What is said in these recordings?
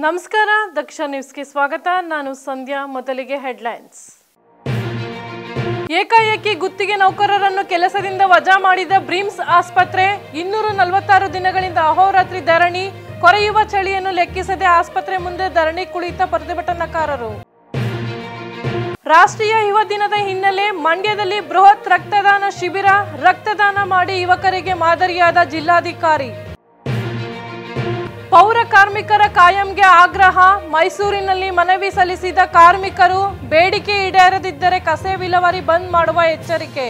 ನಮಸ್ಕಾರ ದಕ್ಷ ನ್ಯೂಸ್ಗೆ ಸ್ವಾಗತ ನಾನು ಸಂಧ್ಯಾ ಮೊದಲಿಗೆ ಹೆಡ್ಲೈನ್ಸ್ ಏಕಾಏಕಿ ಗುತ್ತಿಗೆ ನೌಕರರನ್ನು ಕೆಲಸದಿಂದ ವಜಾ ಮಾಡಿದ ಬ್ರಿಮ್ಸ್ ಆಸ್ಪತ್ರೆ ಇನ್ನೂರ ನಲವತ್ತಾರು ದಿನಗಳಿಂದ ಅಹೋರಾತ್ರಿ ಧರಣಿ ಕೊರೆಯುವ ಚಳಿಯನ್ನು ಲೆಕ್ಕಿಸದೆ ಆಸ್ಪತ್ರೆ ಮುಂದೆ ಧರಣಿ ಕುಳಿತ ಪ್ರತಿಭಟನಾಕಾರರು ರಾಷ್ಟ್ರೀಯ ಯುವ ದಿನದ ಹಿನ್ನೆಲೆ ಮಂಡ್ಯದಲ್ಲಿ ಬೃಹತ್ ರಕ್ತದಾನ ಶಿಬಿರ ರಕ್ತದಾನ ಮಾಡಿ ಯುವಕರಿಗೆ ಮಾದರಿಯಾದ ಜಿಲ್ಲಾಧಿಕಾರಿ ಪೌರ ಕಾರ್ಮಿಕರ ಕಾಯಂಗೆ ಆಗ್ರಹ ಮೈಸೂರಿನಲ್ಲಿ ಮನವಿ ಸಲ್ಲಿಸಿದ ಕಾರ್ಮಿಕರು ಬೇಡಿಕೆ ಈಡೇರದಿದ್ದರೆ ಕಸೆ ವಿಲೇವಾರಿ ಬಂದ್ ಮಾಡುವ ಎಚ್ಚರಿಕೆ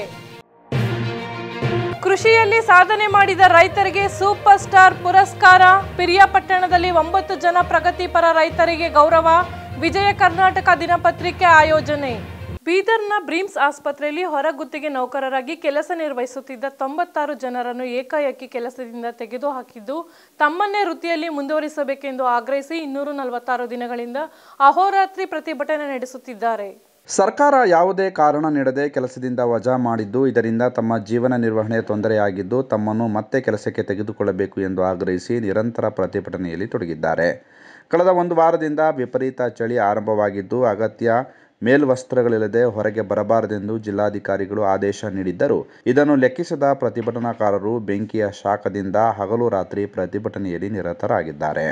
ಕೃಷಿಯಲ್ಲಿ ಸಾಧನೆ ಮಾಡಿದ ರೈತರಿಗೆ ಸೂಪರ್ ಸ್ಟಾರ್ ಪುರಸ್ಕಾರ ಪಿರಿಯಾಪಟ್ಟಣದಲ್ಲಿ ಒಂಬತ್ತು ಜನ ಪ್ರಗತಿಪರ ರೈತರಿಗೆ ಗೌರವ ವಿಜಯ ಕರ್ನಾಟಕ ದಿನಪತ್ರಿಕೆ ಆಯೋಜನೆ ಬೀದರ್ನ ಬ್ರೀಮ್ಸ್ ಆಸ್ಪತ್ರೆಯಲ್ಲಿ ಹೊರಗುತ್ತಿಗೆ ನೌಕರರಾಗಿ ಕೆಲಸ ನಿರ್ವಹಿಸುತ್ತಿದ್ದ ತೊಂಬತ್ತಾರು ಜನರನ್ನು ಏಕಾಏಕಿ ಕೆಲಸದಿಂದ ತೆಗೆದುಹಾಕಿದ್ದು ತಮ್ಮನ್ನೇ ವೃತ್ತಿಯಲ್ಲಿ ಮುಂದುವರಿಸಬೇಕೆಂದು ಆಗ್ರಹಿಸಿ ಇನ್ನೂರ ನಲವತ್ತಾರು ದಿನಗಳಿಂದ ಅಹೋರಾತ್ರಿ ಪ್ರತಿಭಟನೆ ನಡೆಸುತ್ತಿದ್ದಾರೆ ಸರ್ಕಾರ ಯಾವುದೇ ಕಾರಣ ನೀಡದೆ ಕೆಲಸದಿಂದ ವಜಾ ಮಾಡಿದ್ದು ಇದರಿಂದ ತಮ್ಮ ಜೀವನ ನಿರ್ವಹಣೆ ತೊಂದರೆಯಾಗಿದ್ದು ತಮ್ಮನ್ನು ಮತ್ತೆ ಕೆಲಸಕ್ಕೆ ತೆಗೆದುಕೊಳ್ಳಬೇಕು ಎಂದು ಆಗ್ರಹಿಸಿ ನಿರಂತರ ಪ್ರತಿಭಟನೆಯಲ್ಲಿ ತೊಡಗಿದ್ದಾರೆ ಕಳೆದ ಒಂದು ವಾರದಿಂದ ವಿಪರೀತ ಚಳಿ ಆರಂಭವಾಗಿದ್ದು ಅಗತ್ಯ ಮೇಲ್ವಸ್ತ್ರಗಳಿಲ್ಲದೆ ಹೊರಗೆ ಬರಬಾರದೆಂದು ಜಿಲ್ಲಾಧಿಕಾರಿಗಳು ಆದೇಶ ನೀಡಿದ್ದರು ಇದನ್ನು ಲೆಕ್ಕಿಸದ ಪ್ರತಿಭಟನಾಕಾರರು ಬೆಂಕಿಯ ಶಾಖದಿಂದ ಹಗಲು ರಾತ್ರಿ ಪ್ರತಿಭಟನೆಯಲ್ಲಿ ನಿರತರಾಗಿದ್ದಾರೆ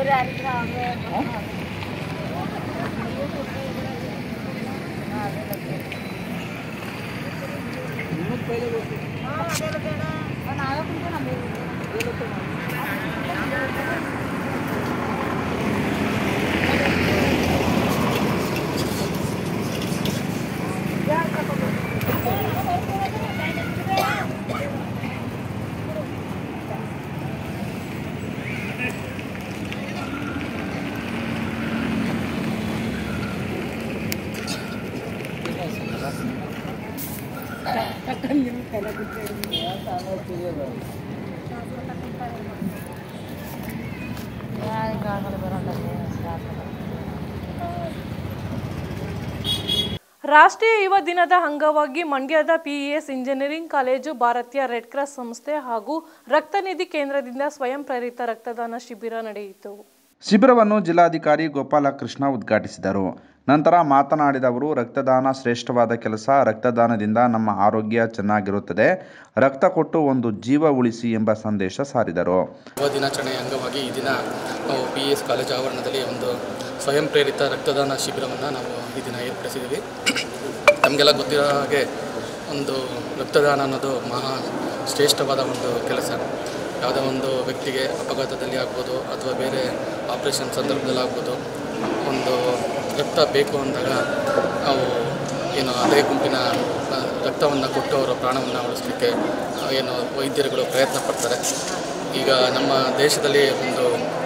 ರಾಷ್ಟ್ರೀಯ ಯುವ ದಿನದ ಅಂಗವಾಗಿ ಮಂಡ್ಯದ ಪಿಇಎಸ್ ಇಂಜಿನಿಯರಿಂಗ್ ಕಾಲೇಜು ಭಾರತೀಯ ರೆಡ್ ಕ್ರಾಸ್ ಸಂಸ್ಥೆ ಹಾಗೂ ರಕ್ತನಿಧಿ ಕೇಂದ್ರದಿಂದ ಸ್ವಯಂ ಪ್ರೇರಿತ ರಕ್ತದಾನ ಶಿಬಿರ ನಡೆಯಿತು ಶಿಬಿರವನ್ನು ಜಿಲ್ಲಾಧಿಕಾರಿ ಗೋಪಾಲಕೃಷ್ಣ ಉದ್ಘಾಟಿಸಿದರು ನಂತರ ಮಾತನಾಡಿದ ಅವರು ರಕ್ತದಾನ ಶ್ರೇಷ್ಠವಾದ ಕೆಲಸ ರಕ್ತದಾನದಿಂದ ನಮ್ಮ ಆರೋಗ್ಯ ಚೆನ್ನಾಗಿರುತ್ತದೆ ರಕ್ತ ಕೊಟ್ಟು ಒಂದು ಜೀವ ಉಳಿಸಿ ಎಂಬ ಸಂದೇಶ ಸಾರಿದರು ಯುವ ದಿನಾಚರಣೆಯ ಅಂಗವಾಗಿ ಈ ದಿನ ನಾವು ಪಿ ಎಸ್ ಕಾಲೇಜು ಆವರಣದಲ್ಲಿ ಒಂದು ಸ್ವಯಂ ಪ್ರೇರಿತ ರಕ್ತದಾನ ಶಿಬಿರವನ್ನು ನಾವು ಈ ದಿನ ಏರ್ಪಡಿಸಿದ್ದೀವಿ ನಮಗೆಲ್ಲ ಗೊತ್ತಿರೋ ಹಾಗೆ ಒಂದು ರಕ್ತದಾನ ಅನ್ನೋದು ಮಹಾ ಶ್ರೇಷ್ಠವಾದ ಒಂದು ಕೆಲಸ ಯಾವುದೋ ಒಂದು ವ್ಯಕ್ತಿಗೆ ಅಪಘಾತದಲ್ಲಿ ಆಗ್ಬೋದು ಅಥವಾ ಬೇರೆ ಆಪ್ರೇಷನ್ ಸಂದರ್ಭದಲ್ಲಿ ಆಗ್ಬೋದು ಒಂದು ರಕ್ತ ಬೇಕು ಅಂದಾಗ ನಾವು ಏನು ಅದೇ ಗುಂಪಿನ ರಕ್ತವನ್ನು ಕೊಟ್ಟು ಅವರ ಪ್ರಾಣವನ್ನು ಉಳಿಸಲಿಕ್ಕೆ ಏನು ವೈದ್ಯರುಗಳು ಪ್ರಯತ್ನ ಪಡ್ತಾರೆ ಈಗ ನಮ್ಮ ದೇಶದಲ್ಲಿ ಒಂದು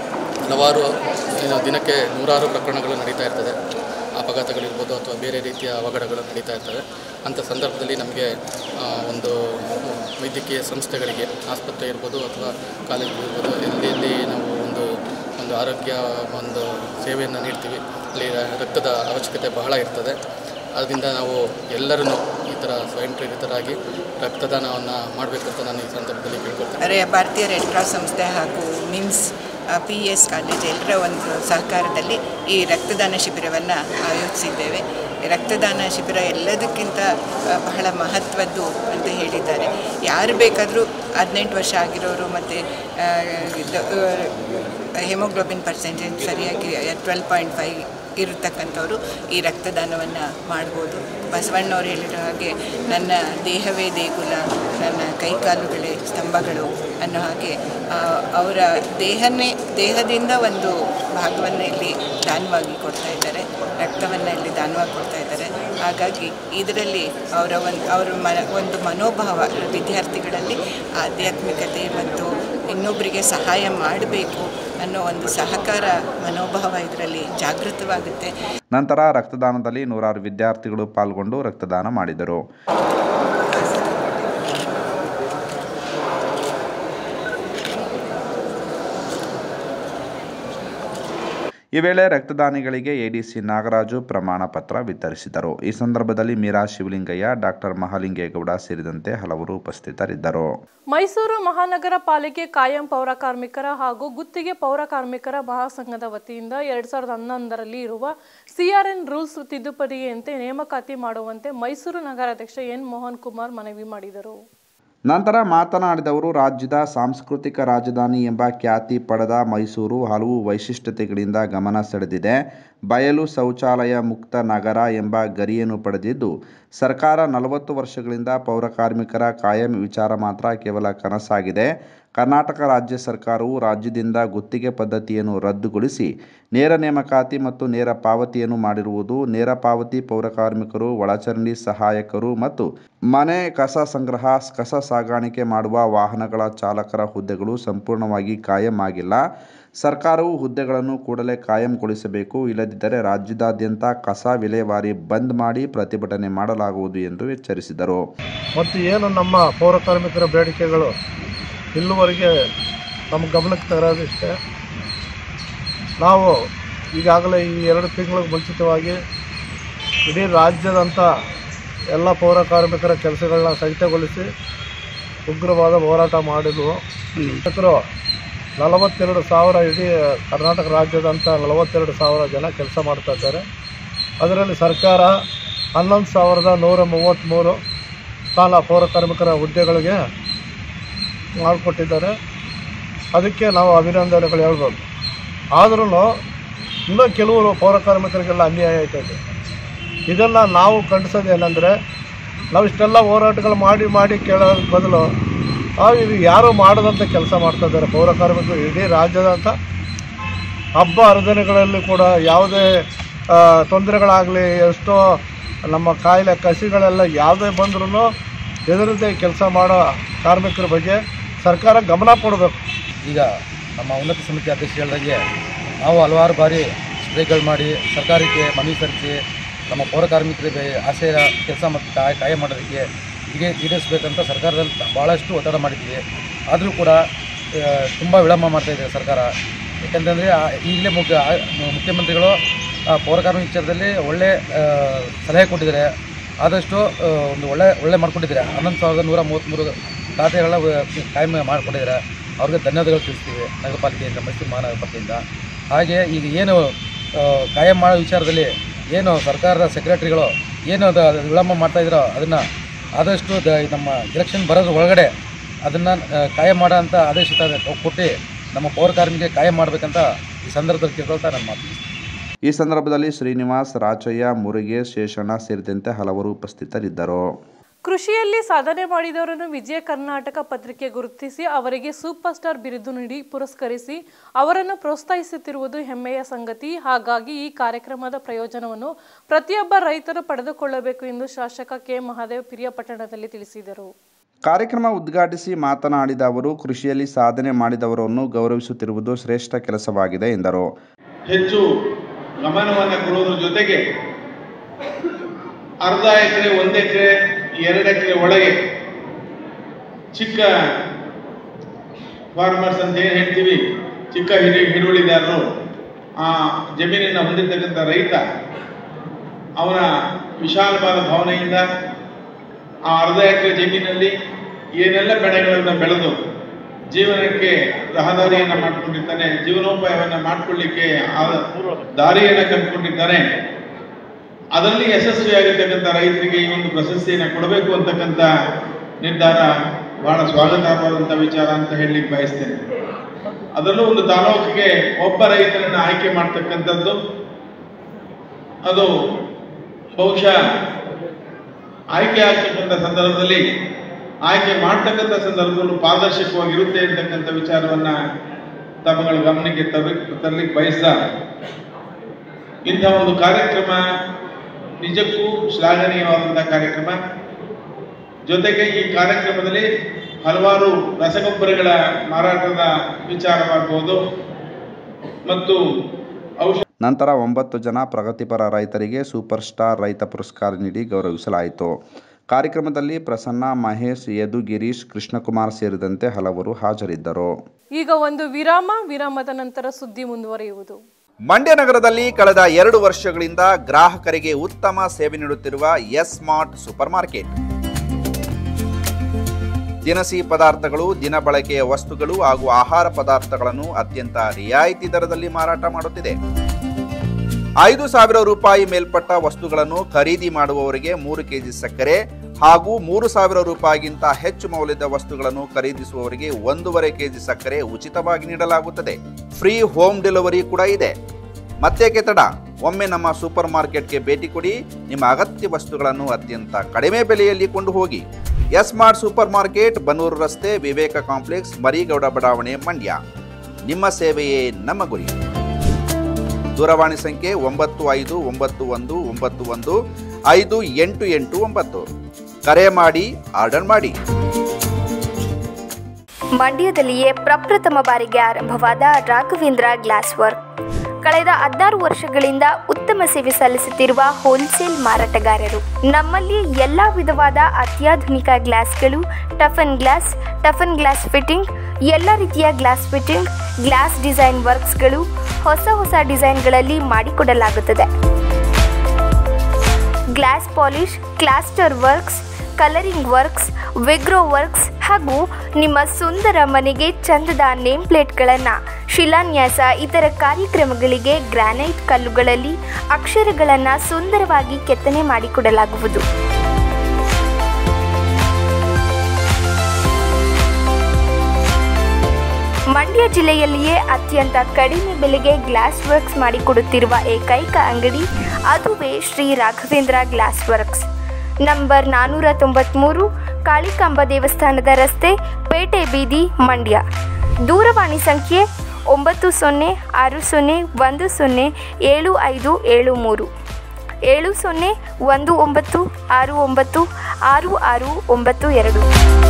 ಹಲವಾರು ಏನು ದಿನಕ್ಕೆ ನೂರಾರು ಪ್ರಕರಣಗಳು ನಡೀತಾ ಇರ್ತದೆ ಅಪಘಾತಗಳಿರ್ಬೋದು ಅಥವಾ ಬೇರೆ ರೀತಿಯ ಅವಘಡಗಳು ನಡೀತಾ ಇರ್ತವೆ ಅಂಥ ಸಂದರ್ಭದಲ್ಲಿ ನಮಗೆ ಆ, ಒಂದು ವೈದ್ಯಕೀಯ ಸಂಸ್ಥೆಗಳಿಗೆ ಆಸ್ಪತ್ರೆ ಇರ್ಬೋದು ಅಥವಾ ಕಾಲೇಜು ಇರ್ಬೋದು ಎಲ್ಲಿ ಎಲ್ಲಿ ನಾವು ಒಂದು ಒಂದು ಆರೋಗ್ಯ ಒಂದು ಸೇವೆಯನ್ನು ನೀಡ್ತೀವಿ ಅಲ್ಲಿ ರಕ್ತದ ಅವಶ್ಯಕತೆ ಬಹಳ ಇರ್ತದೆ ಅದರಿಂದ ನಾವು ಎಲ್ಲರೂ ಈ ಥರ ಸ್ವಯಂ ಪ್ರೇರಿತರಾಗಿ ರಕ್ತದಾನವನ್ನು ಮಾಡಬೇಕಂತ ನಾನು ಈ ಸಂದರ್ಭದಲ್ಲಿ ಕೇಳ್ಕೊಳ್ತೇನೆ ಅರೆ ಭಾರತೀಯ ರೆಡ್ ಕ್ರಾಸ್ ಸಂಸ್ಥೆ ಹಾಗೂ ಮಿಮ್ಸ್ ಪಿ ಎಸ್ ಕಾಲೇಜ್ ಎಲ್ಲರ ಒಂದು ಸಹಕಾರದಲ್ಲಿ ಈ ರಕ್ತದಾನ ಶಿಬಿರವನ್ನು ಆಯೋಜಿಸಿದ್ದೇವೆ ರಕ್ತದಾನ ಶಿಬಿರ ಎಲ್ಲದಕ್ಕಿಂತ ಆ, ಬಹಳ ಮಹತ್ವದ್ದು ಅಂತ ಹೇಳಿದ್ದಾರೆ ಯಾರು ಬೇಕಾದರೂ ಹದಿನೆಂಟು ವರ್ಷ ಆಗಿರೋರು ಮತ್ತು ಹೆಮೋಗ್ಲೋಬಿನ್ ಪರ್ಸೆಂಟೇಜ್ ಸರಿಯಾಗಿ ಟ್ವೆಲ್ ಪಾಯಿಂಟ್ ಫೈವ್ ಇರತಕ್ಕಂಥವ್ರು ಈ ರಕ್ತದಾನವನ್ನು ಮಾಡ್ಬೋದು ಬಸವಣ್ಣವ್ರು ಹೇಳಿರೋ ಹಾಗೆ ನನ್ನ ದೇಹವೇ ದೇಗುಲ ನನ್ನ ಕೈಕಾಲುಗಳೇ ಸ್ತಂಭಗಳು ಅನ್ನೋ ಹಾಗೆ ಆ, ಅವರ ದೇಹನೇ ದೇಹದಿಂದ ಒಂದು ಭಾಗವನ್ನು ಇಲ್ಲಿ ದಾನವಾಗಿ ಕೊಡ್ತಾ ಇದ್ದಾರೆ ರಕ್ತವನ್ನು ಇಲ್ಲಿ ದಾನವಾಗಿ ಕೊಡ್ತಾ ಇದ್ದಾರೆ ಹಾಗಾಗಿ ಇದರಲ್ಲಿ ಅವರ ಒಂದು ಅವರ ಮನ ಒಂದು ಮನೋಭಾವ ವಿದ್ಯಾರ್ಥಿಗಳಲ್ಲಿ ಆಧ್ಯಾತ್ಮಿಕತೆ ಮತ್ತು ಇನ್ನೊಬ್ಬರಿಗೆ ಸಹಾಯ ಮಾಡಬೇಕು ಅನ್ನೋ ಒಂದು ಸಹಕಾರ ಮನೋಭಾವ ಇದರಲ್ಲಿ ಜಾಗೃತವಾಗುತ್ತೆ ನಂತರ ರಕ್ತದಾನದಲ್ಲಿ ನೂರಾರು ವಿದ್ಯಾರ್ಥಿಗಳು ಪಾಲ್ಗೊಂಡು ರಕ್ತದಾನ ಮಾಡಿದರು ಈ ವೇಳೆ ರಕ್ತದಾನಿಗಳಿಗೆ ಎಡಿಸಿ ನಾಗರಾಜು ಪ್ರಮಾಣ ಪತ್ರ ವಿತರಿಸಿದರು ಈ ಸಂದರ್ಭದಲ್ಲಿ ಮೀರಾ ಶಿವಲಿಂಗಯ್ಯ ಡಾಕ್ಟರ್ ಮಹಾಲಿಂಗೇಗೌಡ ಸೇರಿದಂತೆ ಹಲವರು ಉಪಸ್ಥಿತರಿದ್ದರು ಮೈಸೂರು ಮಹಾನಗರ ಪಾಲಿಕೆ ಕಾಯಂ ಪೌರ ಕಾರ್ಮಿಕರ ಹಾಗೂ ಗುತ್ತಿಗೆ ಪೌರ ಕಾರ್ಮಿಕರ ಮಹಾಸಂಘದ ವತಿಯಿಂದ ಎರಡ್ ಸಾವಿರದ ಹನ್ನೊಂದರಲ್ಲಿ ಇರುವ ಸಿಆರ್ಎನ್ ರೂಲ್ಸ್ ತಿದ್ದುಪಡಿಯಂತೆ ನೇಮಕಾತಿ ಮಾಡುವಂತೆ ಮೈಸೂರು ನಗರಾಧ್ಯಕ್ಷ ಎನ್ ಮೋಹನ್ ಕುಮಾರ್ ಮನವಿ ಮಾಡಿದರು ನಂತರ ಮಾತನಾಡಿದವರು ರಾಜ್ಯದ ಸಾಂಸ್ಕೃತಿಕ ರಾಜಧಾನಿ ಎಂಬ ಖ್ಯಾತಿ ಪಡೆದ ಮೈಸೂರು ಹಲವು ವೈಶಿಷ್ಟ್ಯತೆಗಳಿಂದ ಗಮನ ಸೆಳೆದಿದೆ ಬಯಲು ಶೌಚಾಲಯ ಮುಕ್ತ ನಗರ ಎಂಬ ಗರಿಯನ್ನು ಪಡೆದಿದ್ದು ಸರ್ಕಾರ ನಲವತ್ತು ವರ್ಷಗಳಿಂದ ಪೌರ ಕಾರ್ಮಿಕರ ಕಾಯಂ ವಿಚಾರ ಮಾತ್ರ ಕೇವಲ ಕನಸಾಗಿದೆ ಕರ್ನಾಟಕ ರಾಜ್ಯ ಸರ್ಕಾರವು ರಾಜ್ಯದಿಂದ ಗುತ್ತಿಗೆ ಪದ್ಧತಿಯನ್ನು ರದ್ದುಗೊಳಿಸಿ ನೇರ ನೇಮಕಾತಿ ಮತ್ತು ನೇರ ಪಾವತಿಯನ್ನು ಮಾಡಿರುವುದು ನೇರ ಪಾವತಿ ಪೌರ ಕಾರ್ಮಿಕರು ಒಳಚರಂಡಿ ಸಹಾಯಕರು ಮತ್ತು ಮನೆ ಕಸ ಸಂಗ್ರಹ ಕಸ ಸಾಗಾಣಿಕೆ ಮಾಡುವ ವಾಹನಗಳ ಚಾಲಕರ ಹುದ್ದೆಗಳು ಸಂಪೂರ್ಣವಾಗಿ ಕಾಯಂ ಆಗಿಲ್ಲ ಸರ್ಕಾರವು ಹುದ್ದೆಗಳನ್ನು ಕೂಡಲೇ ಕಾಯಂಗೊಳಿಸಬೇಕು ಇಲ್ಲದಿದ್ದರೆ ರಾಜ್ಯದಾದ್ಯಂತ ಕಸ ವಿಲೇವಾರಿ ಬಂದ್ ಮಾಡಿ ಪ್ರತಿಭಟನೆ ಮಾಡಲಾಗುವುದು ಎಂದು ಎಚ್ಚರಿಸಿದರು ಮತ್ತು ಏನು ನಮ್ಮ ಪೌರ ಕಾರ್ಮಿಕರ ಬೇಡಿಕೆಗಳು ಇಲ್ಲಿವರೆಗೆ ನಮ್ಮ ಗಮನಕ್ಕೆ ತರೋದಿಷ್ಟೇ ನಾವು ಈಗಾಗಲೇ ಈ ಎರಡು ತಿಂಗಳಿಗೆ ಮುಂಚಿತವಾಗಿ ಇಡೀ ರಾಜ್ಯದಂಥ ಎಲ್ಲ ಪೌರ ಕಾರ್ಮಿಕರ ಕೆಲಸಗಳನ್ನ ಸ್ಥಗಿತಗೊಳಿಸಿ ಉಗ್ರವಾದ ಹೋರಾಟ ಮಾಡಿದ್ವು ಶಿಕ್ಷಕರು ನಲವತ್ತೆರಡು ಸಾವಿರ ಇಡೀ ಕರ್ನಾಟಕ ರಾಜ್ಯದಂಥ ನಲವತ್ತೆರಡು ಸಾವಿರ ಜನ ಕೆಲಸ ಮಾಡ್ತಾ ಇದ್ದಾರೆ ಅದರಲ್ಲಿ ಸರ್ಕಾರ ಹನ್ನೊಂದು ಸಾವಿರದ ನೂರ ಮೂವತ್ತ್ಮೂರು ಸ್ಥಾನ ಪೌರ ಕಾರ್ಮಿಕರ ಹುದ್ದೆಗಳಿಗೆ ಮಾಡಿಕೊಟ್ಟಿದ್ದಾರೆ ಅದಕ್ಕೆ ನಾವು ಅಭಿನಂದನೆಗಳು ಹೇಳ್ಬೋದು ಆದ್ರೂ ಇನ್ನೂ ಕೆಲವರು ಪೌರ ಕಾರ್ಮಿಕರಿಗೆಲ್ಲ ಅನ್ಯಾಯ ಆಯ್ತದೆ ಇದನ್ನು ನಾವು ಖಂಡಿಸೋದೇನೆಂದರೆ ನಾವು ಇಷ್ಟೆಲ್ಲ ಹೋರಾಟಗಳು ಮಾಡಿ ಮಾಡಿ ಕೇಳೋದ್ರ ಬದಲು ನಾವು ಇದು ಯಾರು ಮಾಡದಂಥ ಕೆಲಸ ಮಾಡ್ತಾ ಇದ್ದಾರೆ ಪೌರ ಕಾರ್ಮಿಕರು ಇಡೀ ರಾಜ್ಯದಂಥ ಹಬ್ಬ ಹರಿದಿನಗಳಲ್ಲಿ ಕೂಡ ಯಾವುದೇ ಆ, ತೊಂದರೆಗಳಾಗಲಿ ಎಷ್ಟೋ ನಮ್ಮ ಕಾಯಿಲೆ ಕಸಿಗಳೆಲ್ಲ ಯಾವುದೇ ಬಂದ್ರೂ ಎದುರದೆ ಕೆಲಸ ಮಾಡೋ ಕಾರ್ಮಿಕರ ಬಗ್ಗೆ ಸರ್ಕಾರ ಗಮನ ಕೊಡಬೇಕು ಈಗ ನಮ್ಮ ಉನ್ನತ ಸಮಿತಿ ಅಧ್ಯಕ್ಷ ಹೇಳಿದಂಗೆ ನಾವು ಹಲವಾರು ಬಾರಿ ಸ್ಟ್ರೈಕ್ಗಳು ಮಾಡಿ ಸರ್ಕಾರಕ್ಕೆ ಮನವಿ ಸಲ್ಲಿಸಿ ನಮ್ಮ ಪೌರ ಕಾರ್ಮಿಕರಿಗೆ ಆಶಯ ಕೆಲಸ ಮತ್ತು ಕಾಯ ಕಾಯ ಮಾಡೋದಕ್ಕೆ ಈಡೇ ಈಡೇರಿಸಬೇಕಂತ ಸರ್ಕಾರದಲ್ಲಿ ಭಾಳಷ್ಟು ಒತ್ತಡ ಮಾಡಿದ್ವಿ ಆದರೂ ಕೂಡ ತುಂಬ ವಿಳಂಬ ಮಾಡ್ತಾ ಇದೆ ಸರ್ಕಾರ ಯಾಕಂತಂದರೆ ಈಗಲೇ ಮುಖ್ಯ ಆ- ಮುಖ್ಯಮಂತ್ರಿಗಳು ಆ, ಪೌರ ಕಾರ್ಮಿಕ ವಿಚಾರದಲ್ಲಿ ಒಳ್ಳೆ ಆ, ಸಲಹೆ ಕೊಟ್ಟಿದ್ದಾರೆ ಆದಷ್ಟು ಆ, ಒಂದು ಒಳ್ಳೆ ಒಳ್ಳೆ ಮಾಡ್ಕೊಂಡಿದ್ದಾರೆ ಹನ್ನೊಂದು ಸಾವಿರದ ನೂರ ಮೂವತ್ತ್ಮೂರು ಖಾತೆಗಳ ಕಾಯಂ ಮಾಡಿಕೊಂಡಿದ್ದಾರೆ ಅವ್ರಿಗೆ ಧನ್ಯವಾದಗಳು ತಿಳಿಸ್ತೀವಿ ನಗರ ಪಾಲಿಕೆಯಿಂದ ಮೈಸೂರು ಮಹಾನಗರ ಪಾಲಿಕೆಯಿಂದ ಹಾಗೆ ಈಗ ಏನು ಆ, ಕಾಯಂ ಮಾಡೋ ವಿಚಾರದಲ್ಲಿ ಏನು ಸರ್ಕಾರದ ಸೆಕ್ರೆಟರಿಗಳು ಏನು ಅದು ಅದು ವಿಳಂಬ ಮಾಡ್ತಾಯಿದ್ರೋ ಅದನ್ನು ಆದಷ್ಟು ದ ನಮ್ಮ ಎಲೆಕ್ಷನ್ ಬರೋದ್ರ ಒಳಗಡೆ ಅದನ್ನು ಕಾಯಂ ಮಾಡೋ ಅಂತ ಆದೇಶ ತ- ಕೊಟ್ಟು ನಮ್ಮ ಪೌರ ಕಾರ್ಮಿಕರಿಗೆ ಕಾಯಂ ಮಾಡಬೇಕಂತ ಈ ಸಂದರ್ಭದಲ್ಲಿ ಕೇಳ್ಕೊಳ್ತಾ ನನ್ನ ಮಾತು ಈ ಸಂದರ್ಭದಲ್ಲಿ ಶ್ರೀನಿವಾಸ್ ರಾಚಯ್ಯ ಮುರುಗೇಶ್ ಶೇಷಣ್ಣ ಸೇರಿದಂತೆ ಹಲವರು ಉಪಸ್ಥಿತರಿದ್ದರು ಕೃಷಿಯಲ್ಲಿ ಸಾಧನೆ ಮಾಡಿದವರನ್ನು ವಿಜಯ ಕರ್ನಾಟಕ ಪತ್ರಿಕೆ ಗುರುತಿಸಿ ಅವರಿಗೆ ಸೂಪರ್ ಸ್ಟಾರ್ ಬಿರುದು ನೀಡಿ ಪುರಸ್ಕರಿಸಿ ಅವರನ್ನು ಪ್ರೋತ್ಸಾಹಿಸುತ್ತಿರುವುದು ಹೆಮ್ಮೆಯ ಸಂಗತಿ ಹಾಗಾಗಿ ಈ ಕಾರ್ಯಕ್ರಮದ ಪ್ರಯೋಜನವನ್ನು ಪ್ರತಿಯೊಬ್ಬ ರೈತರು ಪಡೆದುಕೊಳ್ಳಬೇಕು ಎಂದು ಶಾಸಕ ಕೆ ಮಹಾದೇವ್ ಪಿರಿಯಾಪಟ್ಟಣದಲ್ಲಿ ತಿಳಿಸಿದರು ಕಾರ್ಯಕ್ರಮ ಉದ್ಘಾಟಿಸಿ ಮಾತನಾಡಿದ ಅವರು ಕೃಷಿಯಲ್ಲಿ ಸಾಧನೆ ಮಾಡಿದವರನ್ನು ಗೌರವಿಸುತ್ತಿರುವುದು ಶ್ರೇಷ್ಠ ಕೆಲಸವಾಗಿದೆ ಎಂದರು ಹೆಚ್ಚು ಗಮನವನ್ನು ಕೊಡೋದ್ರ ಜೊತೆಗೆ ಅರ್ಧ ಎಕರೆ ಒಂದು ಎಕರೆ ಎರಡು ಎಕರೆ ಒಳಗೆ ಚಿಕ್ಕ ಫಾರ್ಮರ್ಸ್ ಅಂತ ಏನು ಹೇಳ್ತೀವಿ ಚಿಕ್ಕ ಹಿಡಿ ಹಿಡುವಳಿದಾರರು ಆ ಜಮೀನನ್ನು ಹೊಂದಿರ್ತಕ್ಕಂಥ ರೈತ ಅವನ ವಿಶಾಲವಾದ ಭಾವನೆಯಿಂದ ಆ ಅರ್ಧ ಎಕರೆ ಜಮೀನಲ್ಲಿ ಏನೆಲ್ಲ ಬೆಳೆಗಳನ್ನು ಬೆಳೆದು ಜೀವನಕ್ಕೆ ರಹದಾರಿಯನ್ನು ಮಾಡಿಕೊಂಡಿರ್ತಾನೆ ಜೀವನೋಪಾಯವನ್ನು ಮಾಡಿಕೊಳ್ಳಿಕ್ಕೆ ಆ ದಾರಿಯನ್ನು ಕಂಡುಕೊಂಡಿದ್ದಾನೆ ಅದರಲ್ಲಿ ಯಶಸ್ವಿಯಾಗಿರ್ತಕ್ಕಂಥ ರೈತರಿಗೆ ಈ ಒಂದು ಪ್ರಶಸ್ತಿಯನ್ನು ಕೊಡಬೇಕು ಅಂತಕ್ಕಂಥ ನಿರ್ಧಾರ ಬಹಳ ಸ್ವಾಗತಾರ್ಹವಾದಂಥ ವಿಚಾರ ಅಂತ ಹೇಳಲಿಕ್ಕೆ ಬಯಸ್ತೇನೆ ಅದರಲ್ಲೂ ಒಂದು ತಾಲೂಕಿಗೆ ಒಬ್ಬ ರೈತರನ್ನು ಆಯ್ಕೆ ಮಾಡ್ತಕ್ಕಂಥದ್ದು ಅದು ಬಹುಶಃ ಆಯ್ಕೆ ಆಗ್ತಕ್ಕಂಥ ಸಂದರ್ಭದಲ್ಲಿ ಆಯ್ಕೆ ಮಾಡ್ತಕ್ಕಂಥ ಸಂದರ್ಭದಲ್ಲೂ ಪಾರದರ್ಶಕವಾಗಿರುತ್ತೆ ಅಂತಕ್ಕಂಥ ವಿಚಾರವನ್ನ ತಮ್ಮಗಳ ಗಮನಕ್ಕೆ ತರಲಿಕ್ಕೆ ತರಲಿಕ್ಕೆ ಬಯಸ್ದ ಇಂಥ ಒಂದು ಕಾರ್ಯಕ್ರಮ ನಿಜಕ್ಕೂ ಶ್ಲಾಘನೀಯವಾದಂಥ ಕಾರ್ಯಕ್ರಮ ಜೊತೆಗೆ ಈ ಕಾರ್ಯಕ್ರಮದಲ್ಲಿ ಹಲವಾರು ರಸಗೊಬ್ಬರಗಳ ಮಾರಾಟದ ವಿಚಾರವಾಗಬಹುದು ಮತ್ತು ಔಷಧ ನಂತರ ಒಂಬತ್ತು ಜನ ಪ್ರಗತಿಪರ ರೈತರಿಗೆ ಸೂಪರ್ ಸ್ಟಾರ್ ರೈತ ಪುರಸ್ಕಾರ ನೀಡಿ ಗೌರವಿಸಲಾಯಿತು ಕಾರ್ಯಕ್ರಮದಲ್ಲಿ ಪ್ರಸನ್ನ ಮಹೇಶ್ ಯದು ಗಿರೀಶ್ ಕೃಷ್ಣಕುಮಾರ್ ಸೇರಿದಂತೆ ಹಲವರು ಹಾಜರಿದ್ದರು ಈಗ ಒಂದು ವಿರಾಮ ವಿರಾಮದ ನಂತರ ಸುದ್ದಿ ಮುಂದುವರಿಯುವುದು ಮಂಡ್ಯ ನಗರದಲ್ಲಿ ಕಳೆದ ಎರಡು ವರ್ಷಗಳಿಂದ ಗ್ರಾಹಕರಿಗೆ ಉತ್ತಮ ಸೇವೆ ನೀಡುತ್ತಿರುವ ಎಸ್ ಸ್ಮಾರ್ಟ್ ಸೂಪರ್ ಮಾರ್ಕೆಟ್ ದಿನಸಿ ಪದಾರ್ಥಗಳು ದಿನ ಬಳಕೆಯ ವಸ್ತುಗಳು ಹಾಗೂ ಆಹಾರ ಪದಾರ್ಥಗಳನ್ನು ಅತ್ಯಂತ ರಿಯಾಯಿತಿ ದರದಲ್ಲಿ ಮಾರಾಟ ಮಾಡುತ್ತಿದೆ ಐದು ಸಾವಿರ ರೂಪಾಯಿ ಮೇಲ್ಪಟ್ಟ ವಸ್ತುಗಳನ್ನು ಖರೀದಿ ಮಾಡುವವರಿಗೆ ಮೂರು ಕೆಜಿ ಸಕ್ಕರೆ ಹಾಗೂ ಮೂರು ಸಾವಿರ ರೂಪಾಯಿಗಿಂತ ಹೆಚ್ಚು ಮೌಲ್ಯದ ವಸ್ತುಗಳನ್ನು ಖರೀದಿಸುವವರಿಗೆ ಒಂದೂವರೆ ಕೆಜಿ ಸಕ್ಕರೆ ಉಚಿತವಾಗಿ ನೀಡಲಾಗುತ್ತದೆ ಫ್ರೀ ಹೋಮ್ ಡೆಲಿವರಿ ಕೂಡ ಇದೆ ಮತ್ತೇಕೆ ತಡ ಒಮ್ಮೆ ನಮ್ಮ ಸೂಪರ್ ಮಾರ್ಕೆಟ್ಗೆ ಭೇಟಿ ಕೊಡಿ ನಿಮ್ಮ ಅಗತ್ಯ ವಸ್ತುಗಳನ್ನು ಅತ್ಯಂತ ಕಡಿಮೆ ಬೆಲೆಯಲ್ಲಿ ಕೊಂಡು ಹೋಗಿ S mart super market Bannur ರಸ್ತೆ ವಿವೇಕ ಕಾಂಪ್ಲೆಕ್ಸ್ ಮರಿಗೌಡ ಬಡಾವಣೆ ಮಂಡ್ಯ ನಿಮ್ಮ ಸೇವೆಯೇ ನಮ್ಮ ಗುರಿ ದೂರವಾಣಿ ಸಂಖ್ಯೆ ಒಂಬತ್ತು ಐದು ಒಂಬತ್ತು ಒಂದು ಒಂಬತ್ತು ಒಂದು ಐದು ಎಂಟು ಎಂಟು ಒಂಬತ್ತು ಕರೆ ಮಾಡಿ ಆರ್ಡರ್ ಮಾಡಿ ಮಂಡ್ಯದಲ್ಲಿಯೇ ಪ್ರಪ್ರಥಮ ಬಾರಿಗೆ ಆರಂಭವಾದ ರಾಘವೇಂದ್ರ ಗ್ಲಾಸ್ ವರ್ಕ್ ಕಳೆದ ಹದಿನಾರು ವರ್ಷಗಳಿಂದ ಉತ್ತಮ ಸೇವೆ ಸಲ್ಲಿಸುತ್ತಿರುವ ಹೋಲ್ಸೇಲ್ ಮಾರಾಟಗಾರರು ನಮ್ಮಲ್ಲಿ ಎಲ್ಲ ವಿಧವಾದ ಅತ್ಯಾಧುನಿಕ ಗ್ಲಾಸ್ಗಳು toughen glass toughen glass fitting ಎಲ್ಲ ರೀತಿಯ ಗ್ಲಾಸ್ ಫಿಟ್ಟಿಂಗ್ ಗ್ಲಾಸ್ ಡಿಸೈನ್ ವರ್ಕ್ಸ್ಗಳು ಹೊಸ ಹೊಸ ಡಿಸೈನ್ಗಳಲ್ಲಿ ಮಾಡಿಕೊಡಲಾಗುತ್ತದೆ ಗ್ಲಾಸ್ ಪಾಲಿಶ್ ಕ್ಲಾಸ್ಟರ್ ವರ್ಕ್ಸ್ ಕಲರಿಂಗ್ ವರ್ಕ್ಸ್ ವಿಗ್ರೋ ವರ್ಕ್ಸ್ ಹಾಗೂ ನಿಮ್ಮ ಸುಂದರ ಮನೆಗೆ ಚಂದದ ನೇಮ್ ಪ್ಲೇಟ್ಗಳನ್ನು ಶಿಲಾನ್ಯಾಸ ಇತರ ಕಾರ್ಯಕ್ರಮಗಳಿಗೆ ಗ್ರಾನೈಟ್ ಕಲ್ಲುಗಳಲ್ಲಿ ಅಕ್ಷರಗಳನ್ನು ಸುಂದರವಾಗಿ ಕೆತ್ತನೆ ಮಾಡಿಕೊಡಲಾಗುವುದು ಮಂಡ್ಯ ಜಿಲ್ಲೆಯಲ್ಲಿಯೇ ಅತ್ಯಂತ ಕಡಿಮೆ ಬೆಲೆಗೆ ಗ್ಲಾಸ್ ವರ್ಕ್ಸ್ ಮಾಡಿಕೊಡುತ್ತಿರುವ ಏಕೈಕ ಅಂಗಡಿ ಅದುವೇ Shri Raghavendra glass works number ನಾನ್ನೂರ ತೊಂಬತ್ತ್ಮೂರು ಕಾಳಿಕಾಂಬ ದೇವಸ್ಥಾನದ ರಸ್ತೆ ಪೇಟೆ ಬೀದಿ ಮಂಡ್ಯ ದೂರವಾಣಿ ಸಂಖ್ಯೆ ಒಂಬತ್ತು ಸೊನ್ನೆ ಆರು ಸೊನ್ನೆ ಒಂದು ಸೊನ್ನೆ ಏಳು ಐದು ಏಳು ಮೂರು ಏಳು ಸೊನ್ನೆ ಒಂದು ಒಂಬತ್ತು ಆರು ಒಂಬತ್ತು ಆರು ಆರು ಒಂಬತ್ತು ಎರಡು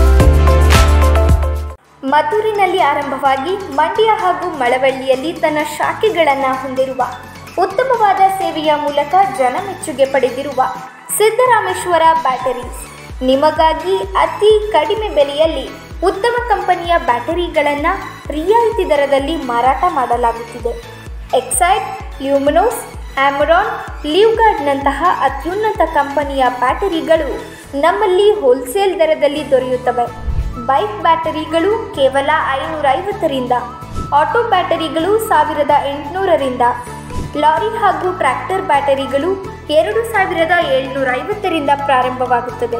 ಮದ್ದೂರಿನಲ್ಲಿ ಆರಂಭವಾಗಿ ಮಂಡ್ಯ ಹಾಗೂ ಮಳವಳ್ಳಿಯಲ್ಲಿ ತನ್ನ ಶಾಖೆಗಳನ್ನು ಹೊಂದಿರುವ ಉತ್ತಮವಾದ ಸೇವೆಯ ಮೂಲಕ ಜನಮೆಚ್ಚುಗೆ ಪಡೆದಿರುವ ಸಿದ್ದರಾಮೇಶ್ವರ ಬ್ಯಾಟರೀಸ್ ನಿಮಗಾಗಿ ಅತಿ ಕಡಿಮೆ ಬೆಲೆಯಲ್ಲಿ ಉತ್ತಮ ಕಂಪನಿಯ ಬ್ಯಾಟರಿಗಳನ್ನು ರಿಯಾಯಿತಿ ದರದಲ್ಲಿ ಮಾರಾಟ ಮಾಡಲಾಗುತ್ತಿದೆ ಎಕ್ಸೈಡ್ ಲ್ಯೂಮಿನೋಸ್ ಆಮರಾನ್ ಲಿವ್ಗಾರ್ಡ್ನಂತಹ ಅತ್ಯುನ್ನತ ಕಂಪನಿಯ ಬ್ಯಾಟರಿಗಳು ನಮ್ಮಲ್ಲಿ ಹೋಲ್ಸೇಲ್ ದರದಲ್ಲಿ ದೊರೆಯುತ್ತವೆ ಬೈಕ್ ಬ್ಯಾಟರಿಗಳು ಕೇವಲ ಐನೂರ ಐವತ್ತರಿಂದ ಆಟೋ ಬ್ಯಾಟರಿಗಳು ಸಾವಿರದ ಎಂಟುನೂರರಿಂದ ಲಾರಿ ಹಾಗೂ ಟ್ರ್ಯಾಕ್ಟರ್ ಬ್ಯಾಟರಿಗಳು ಎರಡು ಸಾವಿರದ ಏಳ್ನೂರ ಐವತ್ತರಿಂದ ಪ್ರಾರಂಭವಾಗುತ್ತದೆ